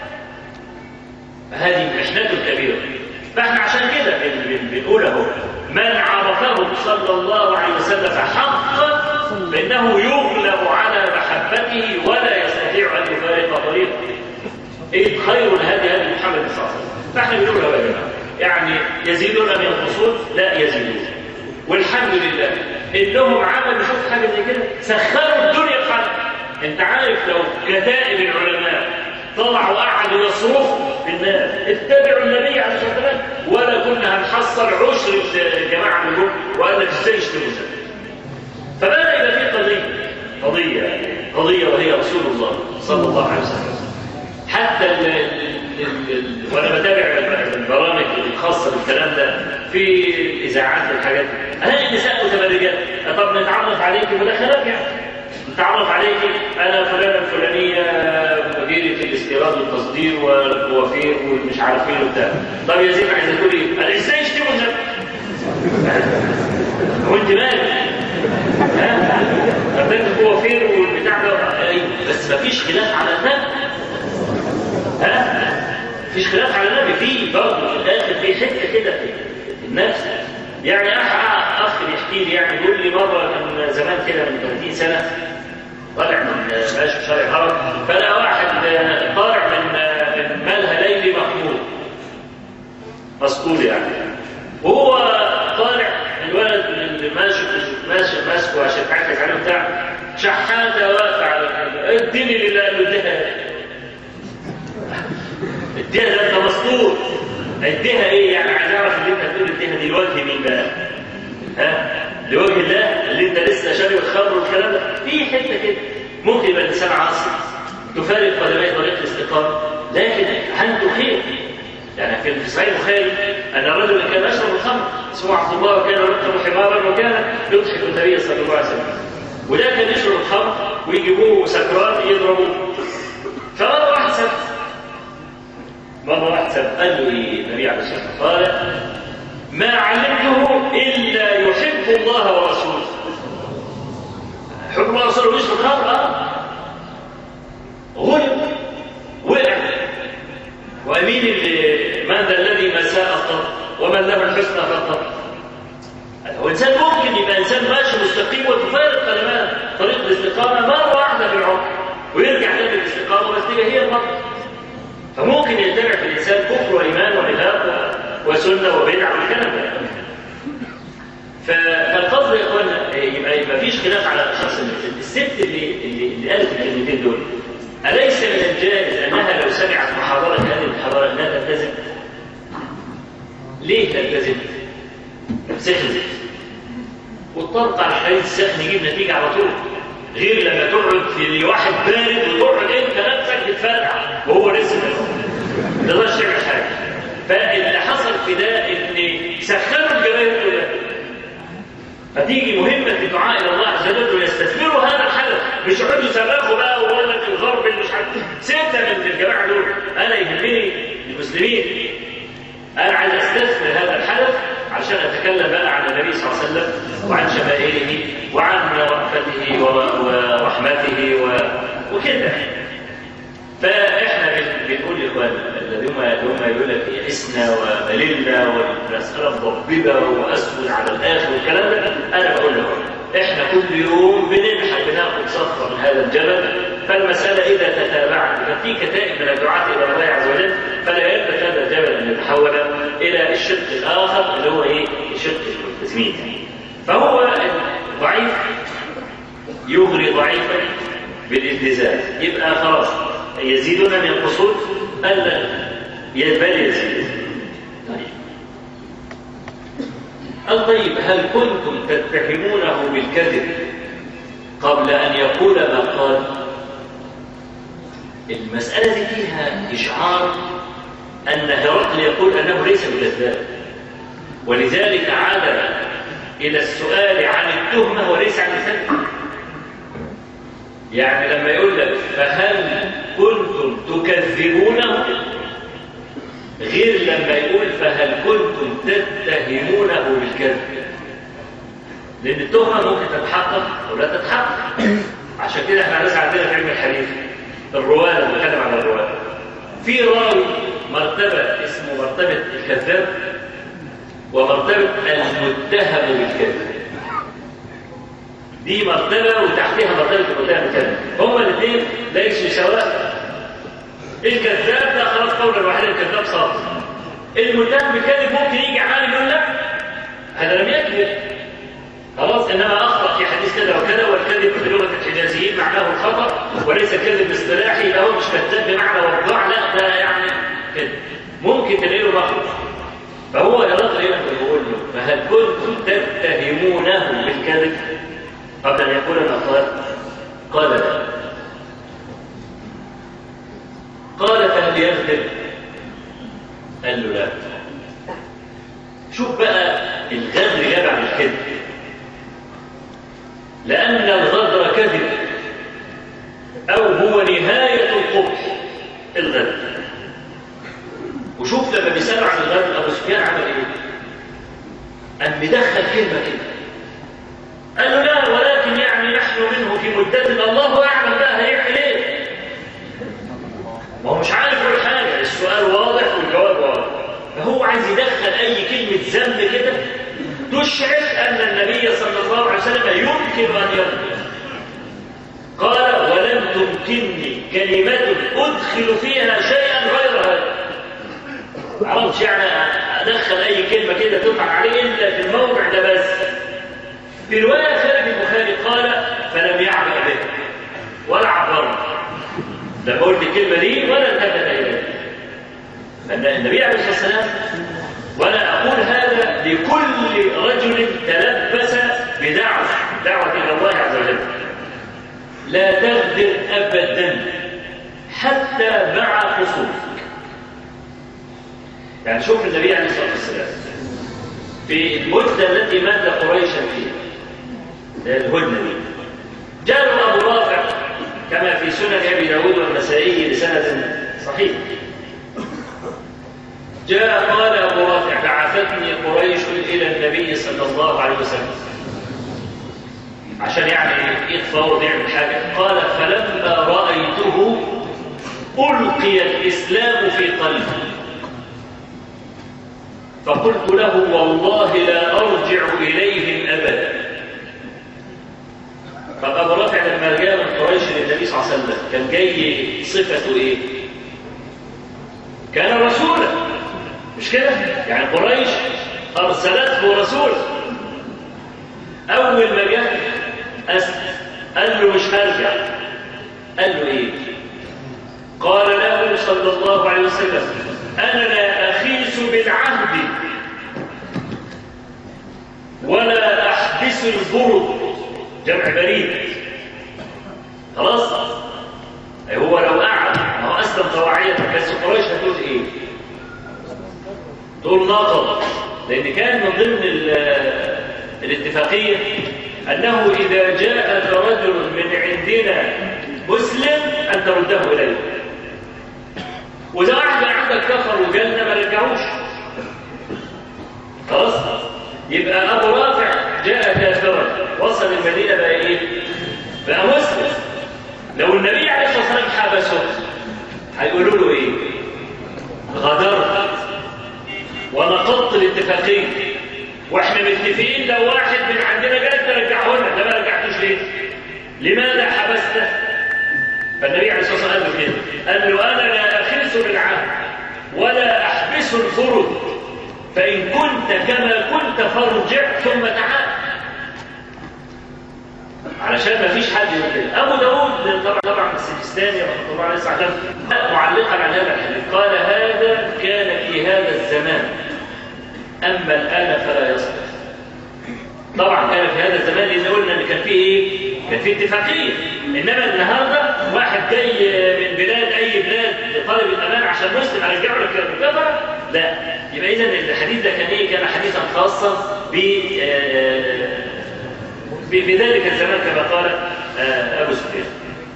فهذه محنته الكبيره فاحنا عشان كده بن- بن- بنقول اهو من عرفه صلى الله عليه وسلم حقا فانه يغلب على محبته ولا يستطيع ان يفارق طريقه ايه خير الهدي هدي محمد صلى الله عليه وسلم فاحنا بنقول اهو يا جماعه يعني يزيدون من القصور لا يزيدون والحمد لله انهم عملوا شوف حاجه زي كده سخروا الدنيا بحالها انت عارف لو كتائب العلماء طلعوا قعدوا يصرخوا في الناس اتبعوا النبي عليه الصلاه والسلام ولا كنا هنحصل عشر الجماعه منهم وقال لك ازاي يشتموا زي فبدا يبقى في قضيه قضيه قضيه وهي رسول الله صلى الله عليه وسلم حتى ال ال ال وانا بتابع البرامج الخاصه بالكلام ده في الاذاعات والحاجات دي الاقي النساء متبرجات طب نتعرف عليك مداخلات يعني نتعرف عليك انا فلانه الفلانيه مديره الاستيراد والتصدير والكوافير والمش عارف مين وبتاع طب يا زين عايزه تقول ايه؟ قال ازاي يشتموا النبي؟ هو انت مالك؟ ها؟ طب ده الكوافير والبتاع ده أيوة، بس مفيش خلاف على النبي ها مفيش خلاف على النبي في برضه في الاخر في حته كده في النفس يعني اخ اخ بيحكي لي يعني بيقول لي مره كان زمان كده من 30 سنه طالع من ماشي في شارع الهرم فلقى واحد طالع من من مالها ليلي محمود مسطول يعني وهو طالع الولد اللي ماشي ماشي ماسكه عشان يتعكس عليه بتاع شحاته واقفه على اديني اللي قال له اديها اديها ده انت مسطول اديها ايه يعني عايز اعرف اللي انت هتقول اديها دي لوجه مين بقى ها لوجه الله اللي انت لسه شارب الخمر والكلام ده في حته كده ممكن يبقى الانسان عاصي تفارق قدمي طريق الاستقامه لكن انت خير يعني كان في صحيح البخاري ان رجلا كان يشرب الخمر اسمه عبد الله وكان يركب حمارا وكان يضحك النبي صلى الله عليه وسلم وده كان يشرب الخمر ويجيبوه سكران يضربوه فمره واحد سب مره واحد سب قال له ايه النبي عليه الصلاه والسلام قال ما علمته الا يحب الله ورسوله حب الله ورسوله يشرب خمر اه غلب وقع ومين اللي من ذا الذي ما ساء الطرد ومن له الحسنى فالطرد هو انسان ممكن يبقى انسان ماشي مستقيم وتفارق كلمات طريق الاستقامه مره واحده في العمر ويرجع تاني للاستقامه بس تبقى هي المره فممكن يتبع في الانسان كفر وايمان ونفاق وسنه وبدع والكلام ده فالقصد يا اخوانا يبقى ما فيش خلاف على الشخص الست اللي اللي, اللي قالت الكلمتين دول أليس من الجائز أنها لو سمعت محاضرة هذه المحاضرة أنها تلتزم؟ ليه تلتزم؟ سخن وتطرق على الحديث السخن يجيب نتيجة على طول غير لما تقعد في واحد بارد وتقعد انت نفسك تتفرع وهو لسه ما تقدرش تعمل حاجه فاللي حصل في ده ان سخنوا الجماهير كلها فتيجي مهمة الدعاء إلى الله عز وجل ويستثمروا هذا الحدث مش يقعدوا يصرخوا بقى ويقول لك الغرب مش عارف سيبنا من الجماعة دول أنا يهمني المسلمين أنا عايز أستثمر هذا الحدث عشان أتكلم بقى عن النبي صلى الله عليه وسلم وعن شمائله وعن رأفته ورحمته و... وكده فإحنا بنقول لإخواننا اللي هم اللي هم يقول لك يئسنا ومللنا والمسألة مضببة وأسود على الآخر والكلام ده أنا بقول لهم إحنا كل يوم بننحت بناخد صفة من هذا الجبل فالمسألة إذا تتابعت ففي كتائب من الدعاة إلى الله عز وجل فلا يلبث هذا الجبل أن يتحول إلى الشق الاخر اللي هو ايه شق الملتزمين فهو ضعيف يغري ضعيفا بالالتزام يبقى خلاص يزيدون من ينقصون الا بل يزيد طيب الطيب هل كنتم تتهمونه بالكذب قبل ان يقول ما قال المساله دي فيها اشعار ان هرقل يقول انه ليس بكذاب ولذلك عاد الى السؤال عن التهمه وليس عن الكذب يعني لما يقول لك فهل كنتم تكذبونه غير لما يقول فهل كنتم تتهمونه بالكذب لان التهمه ممكن تتحقق ولا تتحقق عشان كده احنا لسه عندنا في علم الحديث الرواه لما بنتكلم على الرواه في راوي مرتبه اسمه مرتبه الكذاب ومرتبه المتهم بالكذب دي مرتبة وتحتها مرتبة المتهم بالكذب هما الاثنين ليسوا سواء الكذاب ده خلاص قولا واحدا الكذاب صار المتهم بالكذب ممكن يجي عالم يقول لك هذا لم يكذب خلاص انما اخطا في حديث كذا وكذا والكذب في لغه الحجازيين معناه الخطا وليس كذب اصطلاحي لا هو مش كذاب بمعنى وضاع لا ده يعني كذب ممكن تلاقي له مخرج فهو هرقل هنا بيقول له فهل كنتم تتهمونه بالكذب قبل ان يقول ما قال قال لا قال فهل يغدر قال له لا شوف بقى الغدر جاب عن الكذب لأن الغدر كذب أو هو نهاية القبح الغدر وشوف لما بيسألوا عن الغدر أبو سفيان عمل إيه؟ أم مدخل كلمة كده قال له لا ولكن يعني نحن منه في مدة الله أعلم بقى هيعمل إيه؟ ما هو مش عارف يقول حاجة السؤال واضح والجواب واضح فهو عايز يدخل أي كلمة ذنب كده تشعر أن النبي صلى الله عليه وسلم يمكن أن يغفر قال ولم تمكنني كلمة أدخل فيها شيئا غير هذا عرفت يعني أدخل أي كلمة كده تطلع عليه إلا في الموضع ده بس في رواية خالد البخاري قال فلم يعبأ به ولا عبره لما قلت الكلمة دي ولا التفت إليه النبي عليه الصلاة والسلام وأنا أقول هذا لكل رجل تلبس بدعوة دعوة إلى الله عز وجل لا تغدر أبدا حتى مع خصومك يعني شوف النبي عليه الصلاة والسلام في المدة التي مات قريشا فيها الهدنة دي جاء أبو رافع كما في سنن أبي داود والنسائي بسند صحيح جاء قال أبو رافع بعثتني قريش إلى النبي صلى الله عليه وسلم عشان يعني يتفاوض يعمل حاجة قال فلما رأيته ألقي الإسلام في قلبي فقلت له والله لا أرجع إليهم أبدا فأبو رافع لما جاء من قريش للنبي صلى الله عليه وسلم كان جاي صفته إيه؟ كان رسولا مش كده؟ يعني قريش أرسلته رسولا أول ما جاء أسلم قال له مش هرجع قال له إيه؟ قال له صلى الله عليه وسلم أنا لا أخيس بالعهد ولا أحبس البرد جمع بريد خلاص هو لو قعد ما هو أسلم طواعية بس قريش هتقول إيه؟ تقول ناقض لأن كان من ضمن الاتفاقية أنه إذا جاءك رجل من عندنا مسلم أن ترده إليه وإذا واحد عندك كفر وجنة ما رجعوش خلاص يبقى أبو رافع جاء كافرا وصل المدينة بقى إيه؟ بقى مسلم لو النبي عليه الصلاة والسلام حبسه هيقولوا له إيه؟ غدرت ونقضت الاتفاقية واحنا متفقين لو واحد من عندنا جاء ترجعه لنا ده ما رجعتوش ليه؟ لماذا حبسته؟ فالنبي عليه الصلاه والسلام قال له كده قال له انا لا اخلص بالعهد ولا احبس الفرد فإن كنت كما كنت فارجع ثم تعال علشان ما فيش حد يقول كده ابو داود طبعا طبعا السجستاني رحمه الله عليه وسلم معلقا على هذا الحديث قال هذا كان في هذا الزمان اما الان فلا يصلح طبعا كان في هذا الزمان لان قلنا ان كان في ايه؟ كان في اتفاقيه انما النهارده واحد جاي من بلاد اي بلاد طالب الامان عشان مسلم هرجعه لك الكفره لا يبقى اذا الحديث ده كان ايه؟ كان حديثا خاصا ب بذلك الزمان كما قال ابو سفيان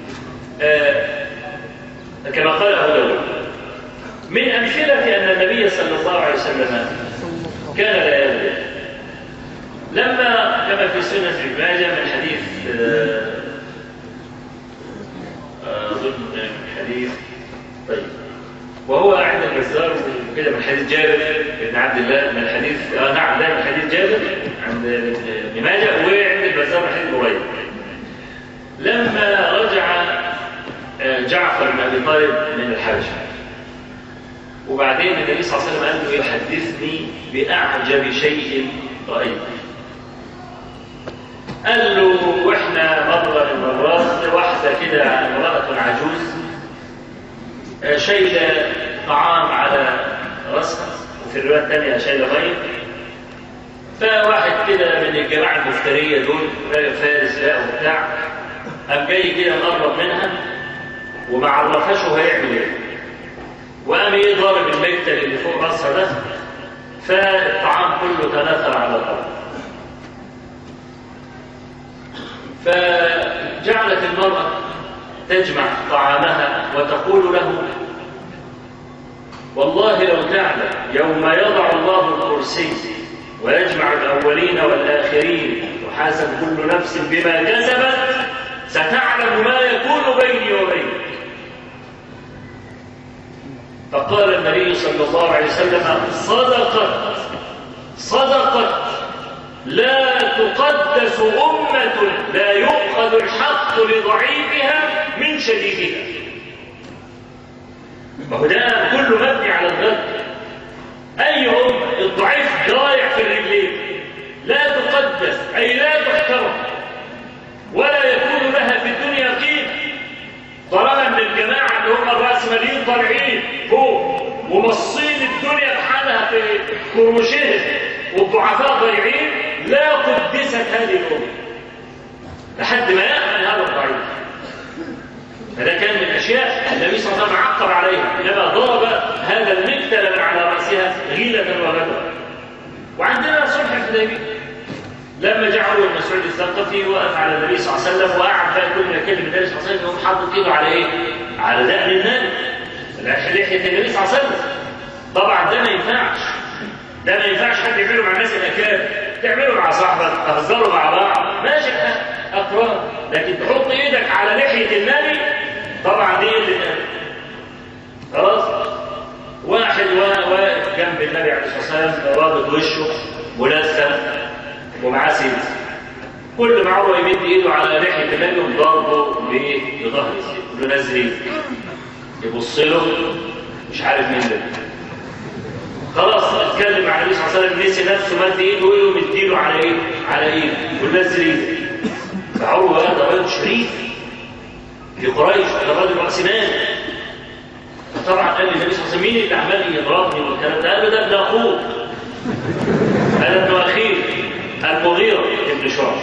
كما قال ابو داود من امثله ان النبي صلى الله عليه وسلم كان لا يغلب لما كما في سنة ابن ماجه من حديث أظن حديث طيب وهو عند البزار كده من حديث جابر بن عبد الله من الحديث آه نعم ده من حديث جابر عند ابن ماجه وعند البزار من حديث بريد لما رجع جعفر بن ابي طالب من الحبشه وبعدين النبي صلى الله عليه وسلم قال له يحدثني باعجب شيء رايته قال له واحنا مرة من المرات واحدة كده امرأة عجوز شايلة طعام على رأسها وفي الرواية الثانية شايلة غير فواحد كده من الجماعة المفترية دول فارس بقى وبتاع قام جاي كده مقرب منها وما عرفهاش هو هيعمل ايه وقام ايه ضارب المكتل اللي فوق راسها ده فالطعام كله تناثر على الارض فجعلت المرأة تجمع طعامها وتقول له والله لو تعلم يوم يضع الله الكرسي ويجمع الأولين والآخرين وحاسب كل نفس بما كسبت ستعلم ما يكون بيني وبينك فقال النبي صلى الله عليه وسلم صدقت صدقت لا تقدس أمة لا يؤخذ الحق لضعيفها من شديدها ما هو ده كله مبني على الغد أي أمة الضعيف ضايع في الرجلين لا تقدس أي لا تحترم ولا يكون لها في الدنيا قيمة طالما من الجماعة اللي هم الرأسماليين طالعين فوق ومصين الدنيا بحالها في كروشهم والضعفاء ضايعين لا قدست هذه الأمة لحد ما يأمن هذا الضعيف فده كان من الأشياء النبي صلى الله عليه وسلم عقب عليها إنما ضرب هذا المكتل من على رأسها غيلة وغدرا وعندنا صلح الحديبية لما جعلوا ابن مسعود الثقفي وقف على النبي صلى الله عليه وسلم وقعد بقى كل ما يكلم النبي صلى الله عليه وسلم يقوم حاطط ايده على ايه؟ على دقن النبي لحيه النبي صلى الله عليه وسلم طبعا ده ما ينفعش ده ما ينفعش حد يعمله مع الناس الاكابر تعمله مع صاحبك تهزروا مع بعض ماشي اقرار لكن تحط ايدك على لحيه النبي طبعا دي اللي خلاص واحد واقف جنب النبي عليه الصلاه والسلام رابط وشه ملثم ومعاه سيف كل ما هو يمد ايده على لحيه النبي وضربه بظهر السيف يقول له نزل يبص له مش عارف مين ده خلاص اتكلم مع النبي صلى الله عليه وسلم نسي نفسه مد ايده ويقوم مديله على ايه؟ على ايده يقول نزل ايدك فعروه بقى ده راجل شريف في قريش ده راجل راس مال طبعا قال النبي صلى الله عليه وسلم مين اللي عمال يضربني والكلام ده؟ قال له ده ابن اخوك هذا ابن اخيك المغيرة ابن شعب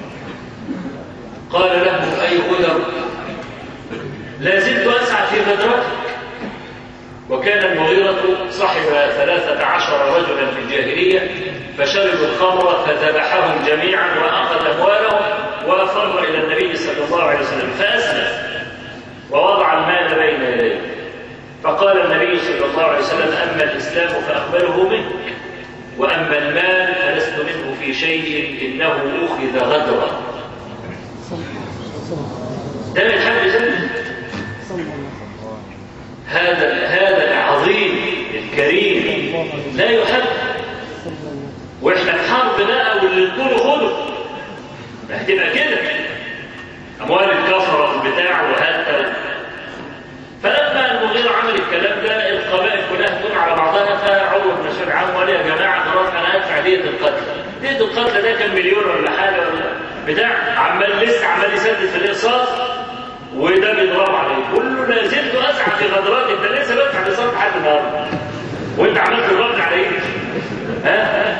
قال له أي غدر لا زلت أسعى في غدرتك وكان المغيرة صاحب ثلاثة عشر رجلا في الجاهلية فشربوا الخمر فذبحهم جميعا وأخذ أموالهم وأفر إلى النبي صلى الله عليه وسلم فأسلم ووضع المال بين يديه فقال النبي صلى الله عليه وسلم أما الإسلام فأقبله منك وأما المال فلست منه في شيء إنه أخذ غدرا ده من حد ذلك هذا هذا العظيم الكريم لا يحب واحنا في حرب بقى واللي تقولوا خدوا هتبقى كده اموال الكفره بتاع وهذا فلما المغيرة عمل الكلام ده القبائل كلها تقوم على بعضها فعروة بن مسعود عام وقال يا جماعة دية القتل دية القتل ده كان مليون ولا حاجة ولا بتاع عمال لسه عمال يسدد في الإقساط وده بيضرب عليه كل له لا زلت أسعى في غدرات أنت لسه بدفع الإقساط لحد النهارده وأنت عمال تضربني على إيه؟ ها؟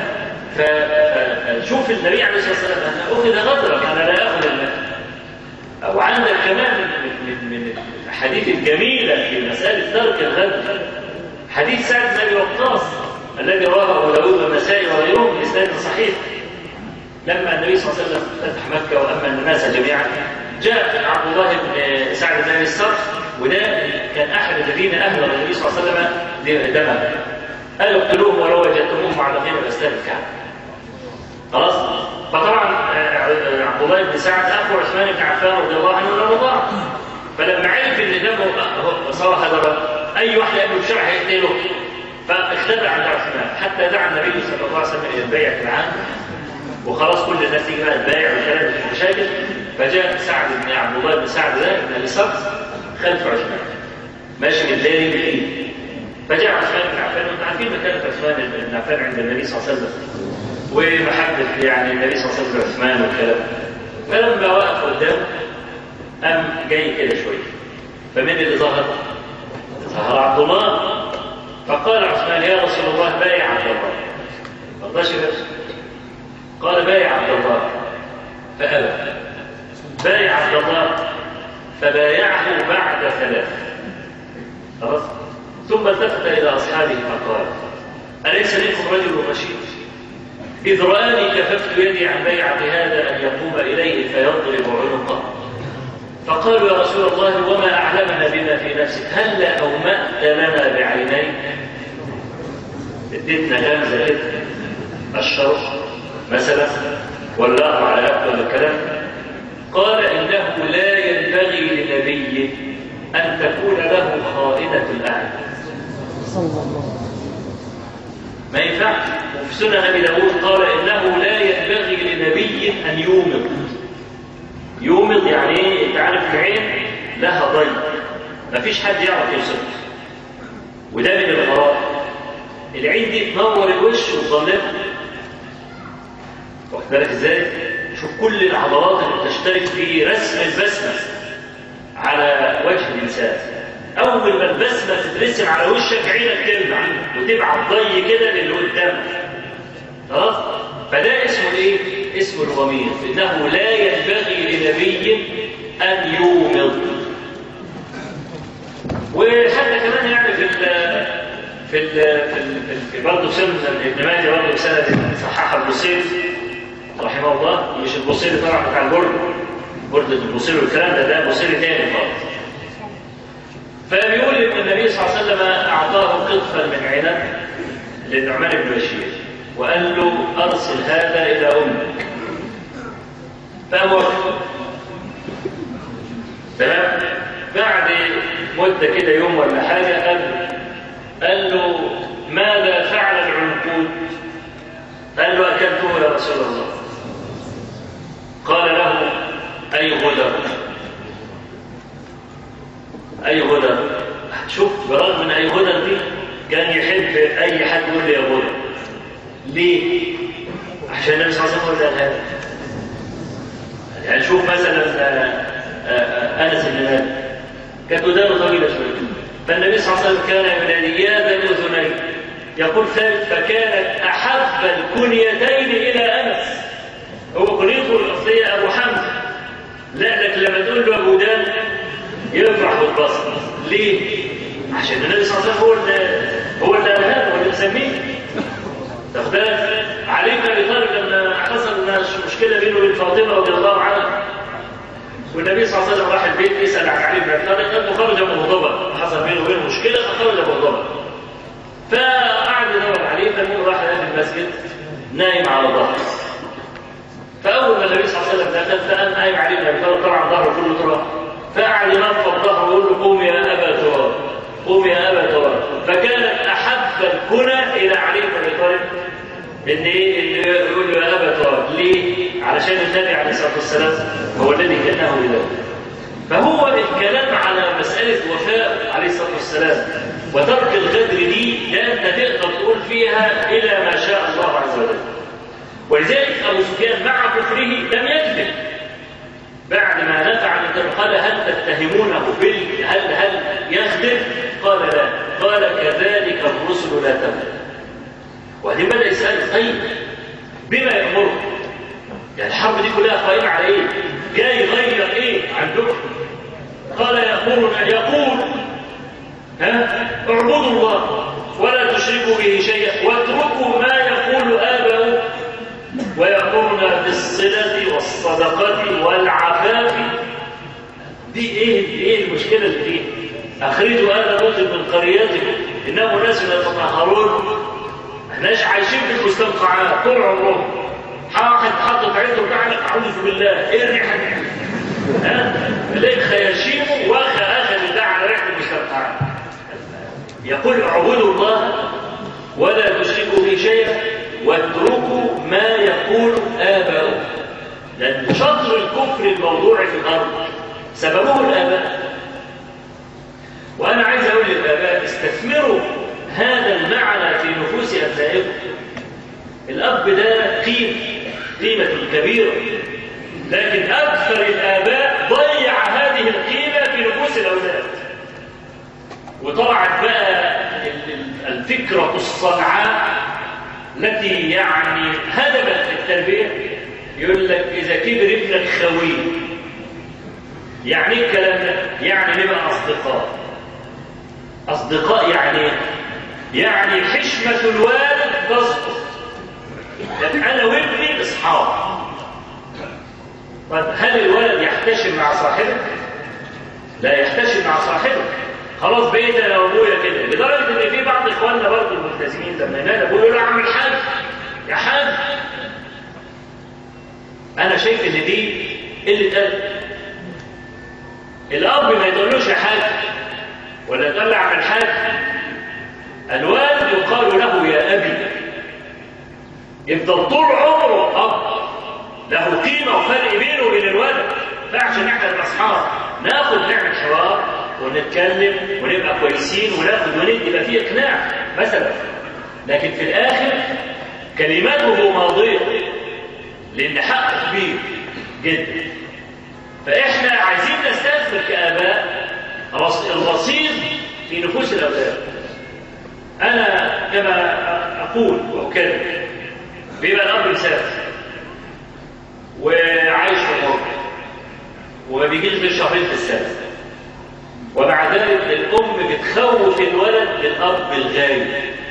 فشوف النبي عليه الصلاة والسلام أنا أخذ غدرك أنا لا أخذ المال أو عندك كمان من, من, من الأحاديث الجميلة في مسألة ترك الغدر حديث سعد بن أبي وقاص الذي رواه أبو داود والنسائي وغيرهم بإسناد صحيح لما النبي صلى الله عليه وسلم فتح مكة وأمن الناس جميعا جاء عبد الله بن سعد بن أبي الصرف وده كان أحد الذين أهلوا النبي صلى الله عليه وسلم دمه قالوا اقتلوهم ولو وجدتموهم معلقين بأسنان الكعبة خلاص فطبعا عبد الله بن سعد اخو عثمان بن عفان رضي الله عنه وارضاه فلما عرف ان دمه صار هدرا اي واحد قبله بشرع هيقتله فاختبع عند عثمان حتى دعا النبي صلى الله عليه وسلم الى البيع في العام وخلاص كل الناس تيجي بقى تبايع وكلام مش مشاكل فجاء سعد بن عبد الله بن سعد ده بن ابي صبر خلف عثمان ماشي بالليل بالايد فجاء عثمان بن عفان وانتم عارفين مكانه عثمان بن عفان عند النبي صلى الله عليه وسلم ومحبة يعني النبي صلى الله عليه وسلم عثمان والكلام فلما وقف قدامه قام جاي كده شوية فمن اللي ظهر؟ ظهر عبد الله فقال عثمان يا رسول الله بايع عبد الله ما رضاش قال بايع عبد الله فأبى بايع عبد الله فبايعه بعد ثلاث خلاص ثم التفت إلى أصحابه فقال أليس منكم رجل رشيد إذ رآني كففت يدي عن بيعة هذا أن يقوم إليه فيضرب عنقه فقالوا يا رسول الله وما أعلمنا بما في نفسك هل أومأت لنا بعينيك اديتنا غمزة كده الشرف مثلا ولا أقع على أكل ولا الكلام قال إنه لا ينبغي لنبي أن تكون له خائنة الأعين صلى الله ما ينفعش وفي سنن ابي داود قال انه لا ينبغي لنبي ان يومض يومض يعني ايه انت عارف العين لها ضي ما فيش حد يعرف يوصفها وده من الغرائب العين دي تنور الوش وتظلمه واخد بالك ازاي شوف كل العضلات اللي بتشترك في رسم البسمه على وجه الانسان اول ما البسمه تترسم على وشك عينك تلمع وتبعت ضي كده للي قدامك خلاص فده اسمه ايه اسمه الغميض انه لا ينبغي لنبي ان يومض وحتى كمان يعني في ال في ال في, ال في برضه سنن ابن ماجه برضه بسند صححها البصيري رحمه الله مش البصيري طبعا بتاع البرد برد البصيري والكلام ده ده بصيري تاني خالص فبيقول ان النبي صلى الله عليه وسلم اعطاه قطفا من عنب للنعمان بن بشير وقال له ارسل هذا الى امك فقام وافق تمام بعد مده كده يوم ولا حاجه قال قال له ماذا فعل العنقود قال له اكلته يا رسول الله قال له اي غدر اي غدر شوف برغم من اي غدر دي كان يحب اي حد يقول لي يا غدر ليه عشان النبي صلى الله عليه وسلم قال هذا يعني شوف مثلا انس بن مالك كانت ودانه طويله شويه فالنبي صلى الله عليه وسلم كان ينادي يا ذا الاذنين يقول ثالث فكانت احب الكنيتين الى انس هو كنيته الاصليه ابو حمزه لا لكن لما تقول له ابو دان يفرح ويتبسط ليه؟ عشان النبي صلى الله عليه وسلم هو اللي هو اللي قالها هو اللي مسميه تاخد بالك علي بن ابي طالب لما حصل مشكله بينه وبين فاطمه رضي الله عنها والنبي صلى الله عليه وسلم راح البيت يسال عن علي بن ابي طالب قال له خرج مغضبا حصل بينه وبينه مشكله فخرج مغضبا فقعد يدور عليه فالمهم راح في المسجد نايم على ظهره فاول ما النبي صلى الله عليه وسلم دخل فقام قايم علي بن ابي طالب طبعا ظهره كله تراب فقعد ينفض ظهره ويقول له قوم يا ابا تراب قوم يا ابا تراب فكانت احب الكنى الى علي بن ابي طالب ان ايه اللي يقول له يا ابا تراب ليه؟ علشان النبي عليه الصلاه والسلام هو الذي كانه بذلك فهو الكلام على مساله وفاء عليه الصلاه والسلام وترك الغدر دي ده انت تقدر تقول فيها الى ما شاء الله عز وجل ولذلك ابو سفيان مع كفره لم يكذب بعد ما نفع عن الكذب قال هل تتهمونه بال هل هل يكذب قال لا قال كذلك الرسل لا تكذب وبعدين بدا يسال طيب بما يامركم يعني الحرب دي كلها قائمه على ايه جاي يغير ايه عندكم قال يامرنا يقول ها اعبدوا الله ولا تشركوا به شيئا واتركوا ما يقول آباؤكم ويأمرنا بالصلة والصدقة والعفاف دي ايه ايه المشكلة اللي فيها اخرجوا آل لوط من قريتكم انهم ناس يتطهرون احناش عايشين في المستنقعات طول عمرهم حاطط حاطط عينه وتعالى اعوذ بالله ايه الريحه دي؟ ها؟ تلاقي خياشيمه واخد اخذ ده على ريحه المستنقعات يقول اعبدوا الله ولا تشركوا به شيئا واتركوا ما يقول آباؤكم لأن شطر الكفر الموضوع في الأرض سببه الآباء وأنا عايز أقول للآباء استثمروا هذا المعنى في نفوس أبنائكم الأب ده قيمة قيمة كبيرة لكن أكثر الآباء ضيع هذه القيمة في نفوس الأولاد وطلعت بقى الفكرة الصنعاء التي يعني هدمت التربية يقول لك إذا كبر ابنك خوي يعني ايه الكلام ده؟ يعني نبقى أصدقاء أصدقاء يعني ايه؟ يعني حشمة الوالد تسقط أنا وابني أصحاب طيب هل الولد يحتشم مع صاحبه؟ لا يحتشم مع صاحبه خلاص بقيت انا وابويا كده لدرجه ان في بعض اخواننا برضه الملتزمين لما ينادى ابويا يقول له يا عم الحاج يا حاج انا شايف ان دي قله ادب الاب ما يقولوش يا حاج ولا يقول له يا عم الحاج الوالد يقال له يا ابي يفضل طول عمره اب له قيمه وفرق بينه وبين الولد فعشان احنا الاصحاب ناخد نعمل حوار ونتكلم ونبقى كويسين وناخد وندي يبقى فيه اقناع مثلا لكن في الاخر كلماته ماضيه لان حق كبير جدا فاحنا عايزين نستثمر كاباء الرصيد في نفوس الاولاد انا كما اقول واكرر بيبقى الاب مسافر وعايش في غربه وما بيجيش غير شهرين في السنه ومع ذلك الأم بتخوف الولد للأب الغايب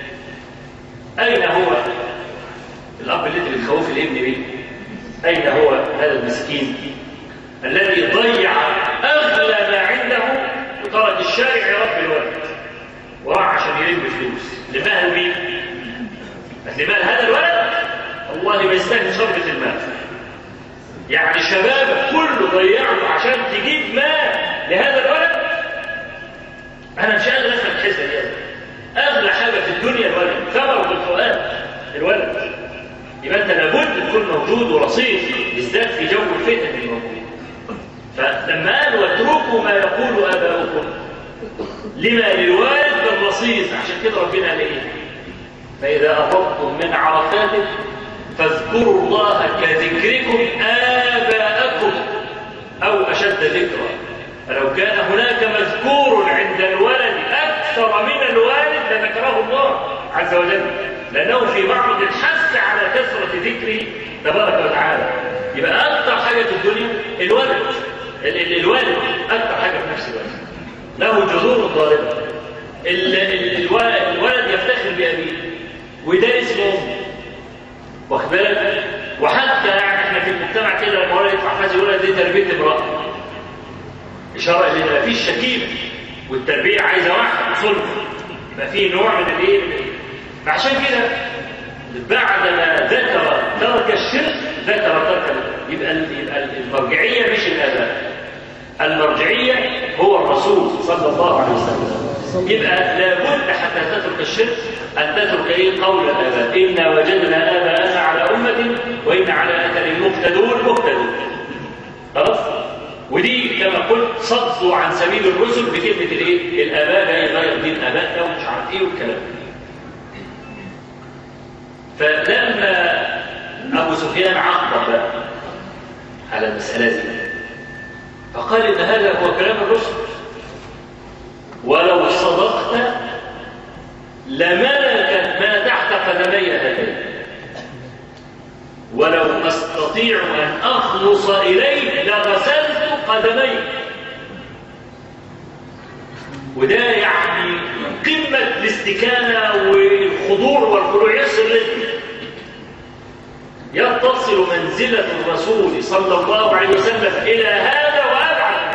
أين هو الأب اللي انت بتخوف الابن بيه أين هو هذا المسكين الذي ضيع أغلى ما عنده وترك الشارع يربي الولد وراح عشان يلم فلوس لمال مين؟ لمال هذا الولد والله ما يستاهل شربة المال يعني شبابك كله ضيعه عشان تجيب مال لهذا الولد انا مش قادر افهم الحسبه دي اغلى حاجه في الدنيا الولد ثمره الفؤاد الولد يبقى انت لابد تكون موجود ورصيد بالذات في جو الفتن الموجود فلما قال واتركوا ما يقول اباؤكم لما للوالد بالرصيد عشان كده ربنا قال ايه فاذا افضتم من عرفات فاذكروا الله كذكركم اباءكم او اشد ذكرا فلو كان هناك مذكور عند الولد أكثر من الوالد لذكره الله عز وجل لأنه في معرض الحث على كثرة ذكره تبارك وتعالى يبقى أكثر حاجة في الدنيا الولد ال ال الوالد أكثر حاجة في نفس الوقت له جذور ضاربة ال ال الولد يفتخر بأبيه وده اسمه أمه واخد بالك وحتى يعني احنا في المجتمع كده لما ولد يطلع حاجه يقول دي تربيه امراه إشارة إلى ما فيش شكيل والتربية عايزة واحد وصلب يبقى فيه نوع من الإيه؟ من الإيه؟ فعشان كده بعد ما ذكر ترك الشرك ذكر ترك يبقى يبقى المرجعية مش الآباء المرجعية هو الرسول صلى الله عليه وسلم يبقى لابد حتى تترك الشرك أن تترك إيه قول الآباء إنا وجدنا آباءنا على أمة وإن على أثر مقتدون مقتدون خلاص ودي كما قلت صدوا عن سبيل الرسل بكلمة الايه؟ الآباء لا يغير دين آبائنا ومش عارف ايه والكلام فلما أبو سفيان عقب بقى على المسألة دي فقال إن هذا هو كلام الرسل ولو صدقت لملكت ما تحت قدمي هذين ولو أستطيع أن أخلص إليه لغسلت قدمي وده يعني قمة الاستكانة والخضوع والخضوع يصل لله يتصل منزلة الرسول صلى الله عليه وسلم إلى هذا وأبعد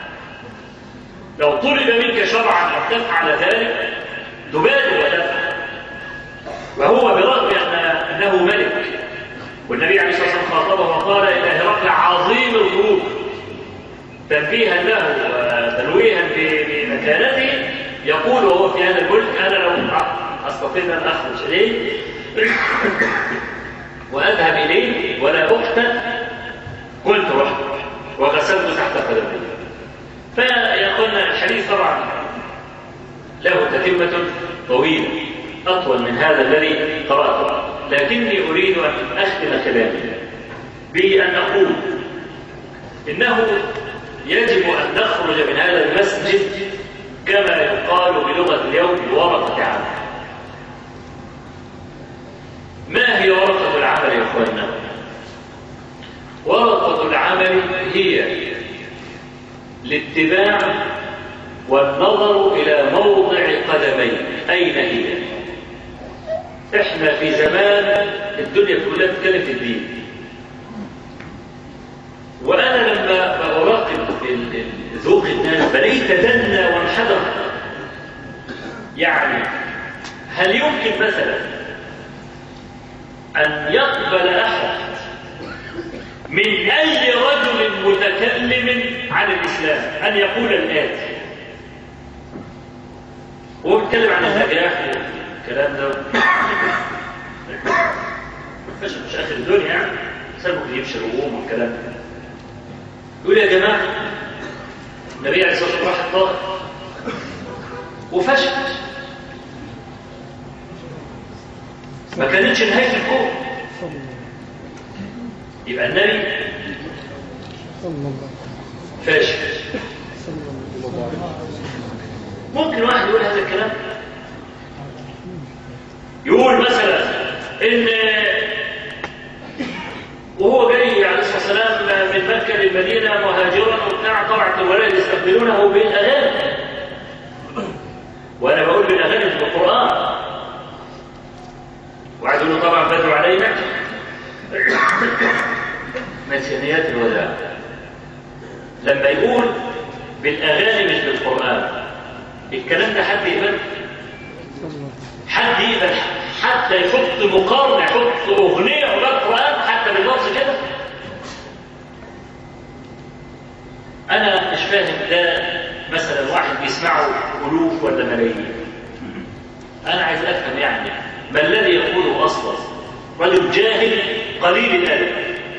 لو طلب منك شرعا أن تفعل ذلك تبادر وتفعل وهو برغم أن أنه ملك والنبي عليه الصلاة والسلام خاطبه وقال إلى هرقل عظيم الروح تنبيها له وتنويها بمكانته يقول وهو في هذا الملك أنا لو أستطيع أن أخرج إليه وأذهب إليه ولا أقتل قلت رحت وغسلت تحت قدمي فيقولنا الحديث طبعا له تتمة طويلة أطول من هذا الذي قرأته لكني أريد أن أختم كلامي بأن أقول إنه يجب أن نخرج من هذا المسجد كما يقال بلغة اليوم بورقة عمل ما هي ورقة العمل يا إخواننا؟ ورقة العمل هي الاتباع والنظر إلى موضع قدمين أين هي؟ إحنا في زمان الدنيا كلها تتكلم في الدين وأنا لما أراقب ذوق الناس بلاقيه تدنى وانحدر يعني هل يمكن مثلا أن يقبل أحد من أي رجل متكلم عن الإسلام أن يقول الآتي هو بيتكلم عن النجاح والكلام ده مش مش آخر الدنيا يعني سابق يمشي الهجوم والكلام ده يقول يا جماعة النبي عليه الصلاة والسلام راح الطائف وفشل ما كانتش نهاية الكون يبقى النبي فاشل ممكن واحد يقول هذا الكلام يقول مثلا ان وهو جاي عليه الصلاه والسلام من مكه للمدينه مهاجرا وبتاع طبعا الولاد يستقبلونه بالاغاني وانا بقول بالاغاني في القران وعايز له طبعا فاتوا علينا مسيانيات الوداع لما يقول بالاغاني مش بالقران الكلام ده حد يقبل حد يقبل حتى يحط مقارنه يحط اغنيه ولا قران حتى باللفظ كده انا مش فاهم ده مثلا واحد بيسمعه الوف ولا ملايين انا عايز افهم يعني ما الذي يقوله اصلا رجل جاهل قليل الادب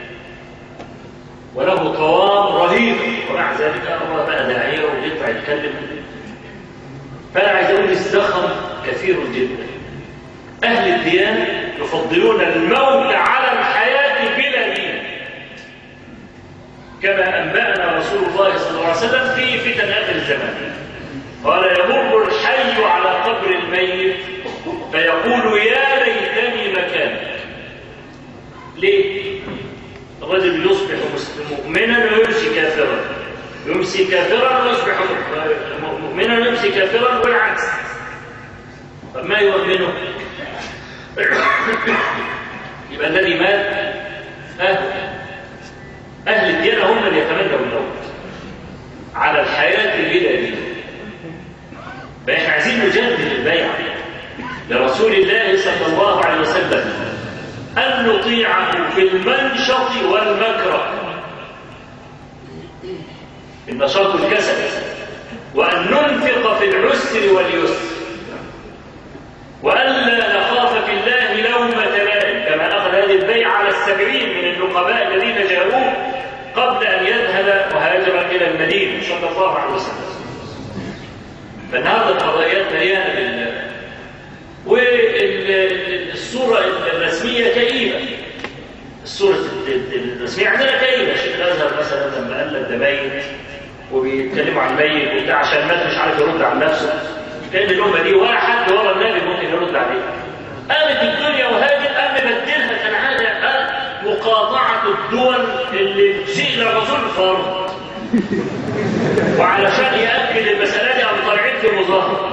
وله قوام رهيب ومع ذلك هو بقى داعيه ويطلع يتكلم فانا عايز اقول الزخم كثير جدا اهل الديانه يفضلون الموت على الحياه بلا دين كما انبانا رسول الله صلى الله عليه وسلم في فتن اخر الزمان قال يمر الحي على قبر الميت فيقول يا ليتني مكانك ليه الرجل يصبح مؤمنا ويمسي كافرا يمسي كافرا ويصبح مؤمنا ويمسي كافرا والعكس طب ما يؤمنه يبقى الذي مات اهل اهل الديانه هم اللي يتمنوا الموت على الحياه بلا دين فاحنا عايزين نجدد البيعه لرسول الله صلى الله عليه وسلم أن نطيعه في المنشط والمكره النشاط الكسل وأن ننفق في العسر واليسر وألا نخاف في الله لومة لائم كما أخذ هذه البيعة على السبعين من النقباء الذين جاءوه قبل أن يذهب مهاجرا إلى المدينة صلى الله عليه وسلم فالنهارده القضايات مليانة بال والصورة الرسمية كئيبة الرسمية عندنا كلمة الشيخ الأزهر مثلا لما قال لك ده ميت وبيتكلموا عن الميت وبتاع عشان مات مش عارف يرد عن نفسه كان الأمة دي ولا حد ورا النبي ممكن يرد عليه قامت الدنيا وهاجت قام بدلها كالعادة قال مقاطعة الدول اللي تسيء للرسول الفرض وعلشان يأكد المسألة دي قاموا طالعين في مظاهرة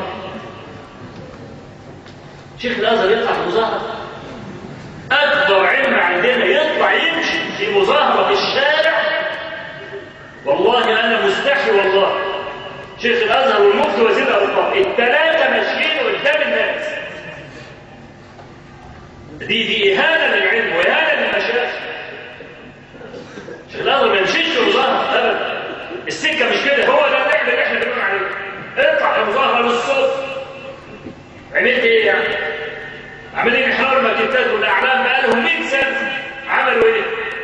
شيخ الأزهر يطلع في مظاهرة أكبر علم عندنا يطلع يمشي في مظاهرة في الشارع والله أنا مستحي والله شيخ الأزهر والمفتي وزير الأوقاف الثلاثة ماشيين قدام الناس دي دي إهانة للعلم وإهانة للمشايخ شيخ الأزهر ما يمشيش في مظاهرة أبدا السكة مش كده هو ده اللعب اللي احنا بنقول عليه اطلع في مظاهرة للصوت عملت ايه يعني؟ عاملين حوار ماكيتات والاعلام بقالهم 100 سنه عملوا ايه؟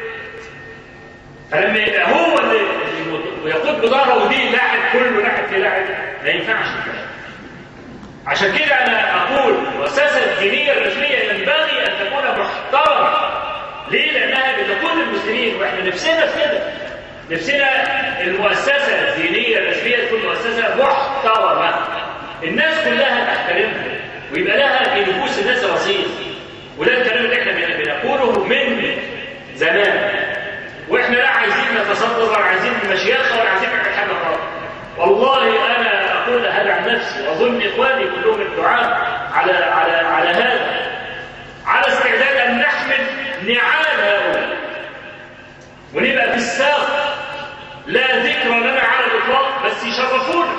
فلما يبقى هو اللي ويقود بظهره ودي لاعب كله لاعب في لاعب ما ينفعش الكلام عشان كده انا اقول المؤسسه الدينيه الرسميه ينبغي ان تكون محترمه ليه؟ لانها بتقود المسلمين واحنا نفسنا في كده نفسنا المؤسسه الدينيه الرسميه تكون مؤسسه محترمه الناس كلها تحترمها ويبقى لها في نفوس الناس رصيد وده الكلام اللي احنا بنقوله من زمان واحنا لا عايزين نتصدر ولا عايزين مشيخه ولا عايزين نعمل حاجه خالص والله انا اقول هذا عن نفسي واظن اخواني كلهم الدعاء على على على هذا على استعداد ان نحمل نعال هؤلاء ونبقى في الساق لا ذكر لنا على الاطلاق بس يشرفونا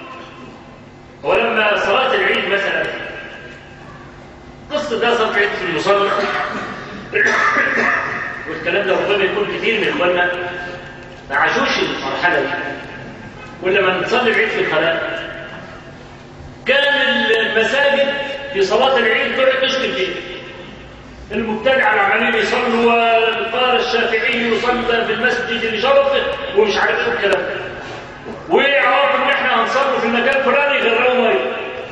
ولما صلاه العيد مثلا قصة ده صار في في المصلى والكلام ده ربما يكون كتير من اخواننا ما عاشوش المرحلة دي ولما نصلي العيد في الخلاء كان المساجد في صلاة العيد تقعد تشتم فيه المبتدع العمالين يصلوا وقال الشافعي يصلى في المسجد اللي شرفه ومش عارف ايه الكلام ده ويعرفوا ان احنا هنصلي في المكان الفلاني غيروا ميه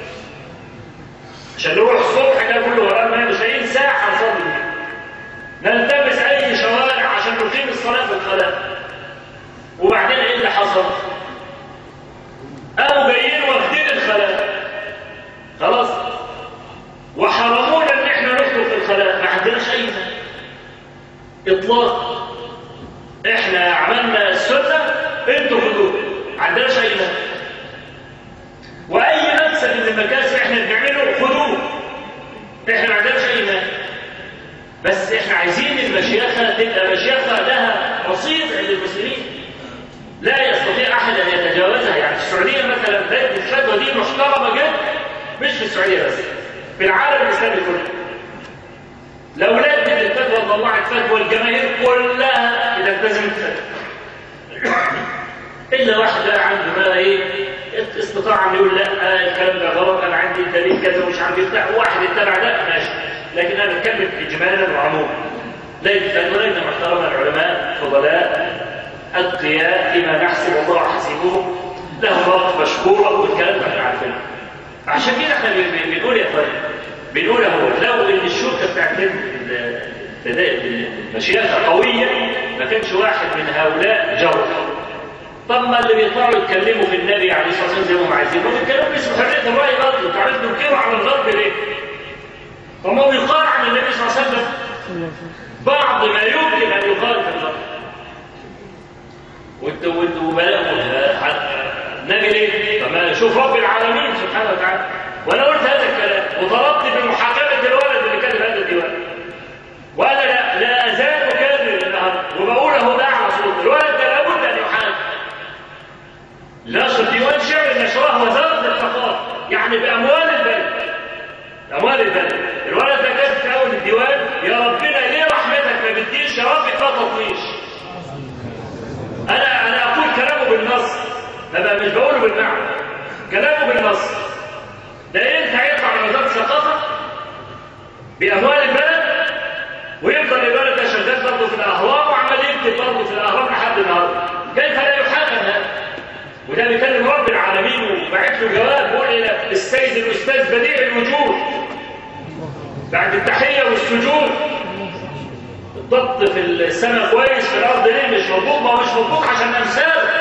عشان نروح الصبح كده كله ورانا ميه مش لاقيين ساعه نصلي نلتمس اي شوارع عشان نقيم الصلاه في الخلاء وبعدين ايه اللي حصل؟ قاموا جايين واخدين الخلاء خلاص وحرمونا ان احنا ندخل في الخلاء ما عندناش اي اطلاق احنا عملنا السنه انتوا خدوه ما عندناش اي واي مكسب من المكاسب احنا بنعمله خدوه احنا ما عندناش اي مانع بس احنا عايزين المشيخه تبقى مشيخه لها رصيد عند المسلمين لا يستطيع احد ان يتجاوزها يعني في السعوديه مثلا الفتوى دي محترمه جدا مش في السعوديه بس في العالم الاسلامي كله لو لجنه الفتوى طلعت فتوى الجماهير كلها بتلتزم الفتوى الا واحد بقى عنده بقى ايه استطاع ان يقول لا الكلام ده غلط انا عندي دليل كذا ومش عارف بتاع واحد اتبع ده ماشي لكن انا بتكلم اجمالا وعموما لجنه لجنه محترمه العلماء فضلاء اتقياء فيما نحسب الله حسيبهم لهم رب مشكور والكلام ده احنا عارفينه عشان كده احنا بنقول يا اخوان بنقول اهو لو ان الشرطه بتاعت المشيئه قويه ما كانش واحد من هؤلاء جرب طب ما اللي بيطلعوا يتكلموا في النبي عليه الصلاه والسلام زي ما هم عايزين هم بيتكلموا باسم حريه الراي برضه تعرف تنكروا على الغرب ليه؟ طب ما هو يقال عن النبي صلى الله عليه وسلم بعض ما يمكن ان يقال في الغرب وانت وانت النبي ليه؟ طب ما شوف رب العالمين سبحانه وتعالى وانا قلت هذا الكلام وطلبت بمحاكمه الولد اللي كاتب هذا الديوان وانا لا لا ازال اكرر النهارده وبقول اهو ده على صوت الولد ده لابد ان يحاكم نشر ديوان شعر نشرها وزاره الثقافه يعني باموال البلد اموال البلد الولد ده كاتب في اول الديوان يا ربنا ليه رحمتك ما بتديش يا رب ما تطنيش انا انا اقول كلامه بالنص ما بقى مش بقوله بالمعنى كلامه بالنص ده ينفع يطلع من وزاره الثقافه باموال البلد ويفضل الولد ده شغال برضه في الاهرام وعمال يكتب برضه في الاهرام لحد النهارده كيف لا يحاكم هذا وده بيكلم رب العالمين وبعت له جواب بيقول الى السيد الاستاذ بديع الوجود بعد التحيه والسجود ضبط في السماء كويس في الارض ليه مش مطبوق ما هو مش مطبوق عشان امثاله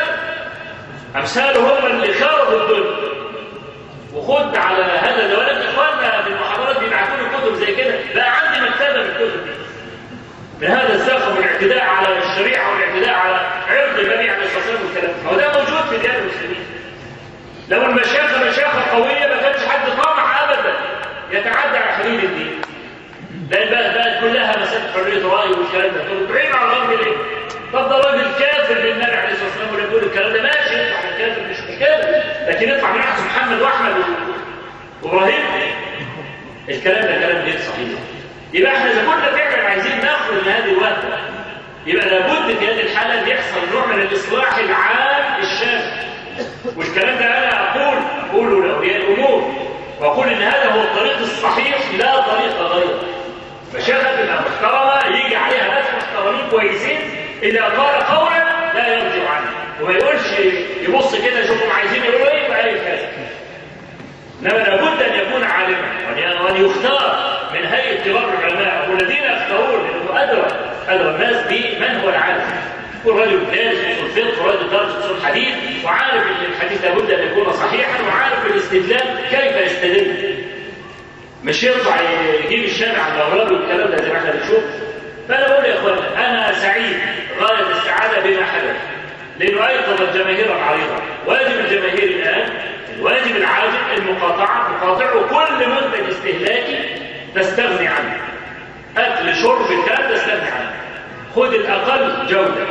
امثاله هم اللي خربوا الدنيا وخد على هذا الجوانب اخواننا في المحاضرات بيبعتوا لي كتب زي كده بقى عندي مكتبه من الكتب دي من هذا الزخم والاعتداء على الشريعه والاعتداء على عرض النبي عليه الصلاه والسلام والكلام هو ده موجود في ديار المسلمين لو المشايخ مشايخ قويه ما كانش حد طمع ابدا يتعدى على حدود الدين لان بقى بقت كلها مسائل حريه راي والكلام ده تقول تعين على الراجل ليه؟ طب ده راجل كافر بالنبي عليه الصلاه والسلام ولا يقول الكلام ده ماشي يطلع من كافر مش مشكله لكن يطلع من عهد محمد واحمد وابراهيم الكلام ده كلام غير صحيح يبقى احنا اذا كنا فعلا عايزين نخرج من هذه الوهمه يبقى لابد في هذه الحاله ان يحصل نوع من الاصلاح العام الشامل والكلام ده انا اقول اقوله لاولياء الامور واقول ان هذا هو الطريق الصحيح لا طريق غيره مشاهد محترمه يجي عليها ناس محترمين كويسين اذا قال قولا لا يرجع عنه وما يقولش يبص كده يشوفهم عايزين يقولوا ايه يبقى ايه كذا انما لابد ان يكون عالما وان يختار من هيئه كبار العلماء والذين يختارون لانه ادرى ادرى الناس بمن هو العالم يكون رجل دارس اصول فقه ورجل دارس اصول حديث وعارف ان الحديث لابد ان يكون صحيحا وعارف الاستدلال كيف يستدل مش يطلع يجيب الشارع على الاغراض والكلام ده زي ما احنا بنشوف فانا بقول يا اخوانا انا سعيد غايه السعاده بما حدث لانه ايقظ الجماهير العريضه واجب الجماهير الان الواجب العاجل المقاطعه مقاطعه كل منتج استهلاكي تستغني عنه اكل شرب الكلام تستغني عنه خذ الاقل جوده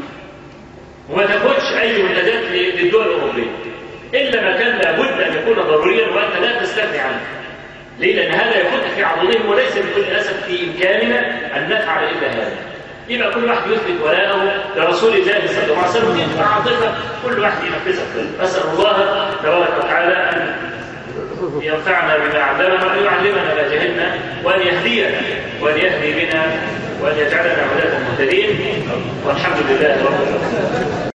وما تاخدش اي منتجات للدول الاوروبيه الا ما كان لابد ان يكون ضروريا وانت لا تستغني عنه ليه؟ لأن هذا يفوت في عضدهم وليس بكل أسف في إمكاننا أن نفعل إلا هذا. يبقى كل واحد يثبت ولاءه لرسول الله صلى الله عليه وسلم ودي عاطفة كل واحد ينفذها كله. أسأل الله تبارك وتعالى أن ينفعنا بما علمنا وأن يعلمنا ما جهلنا وأن يهدينا وأن يهدي بنا وأن يجعلنا هداة مهتدين والحمد لله رب العالمين.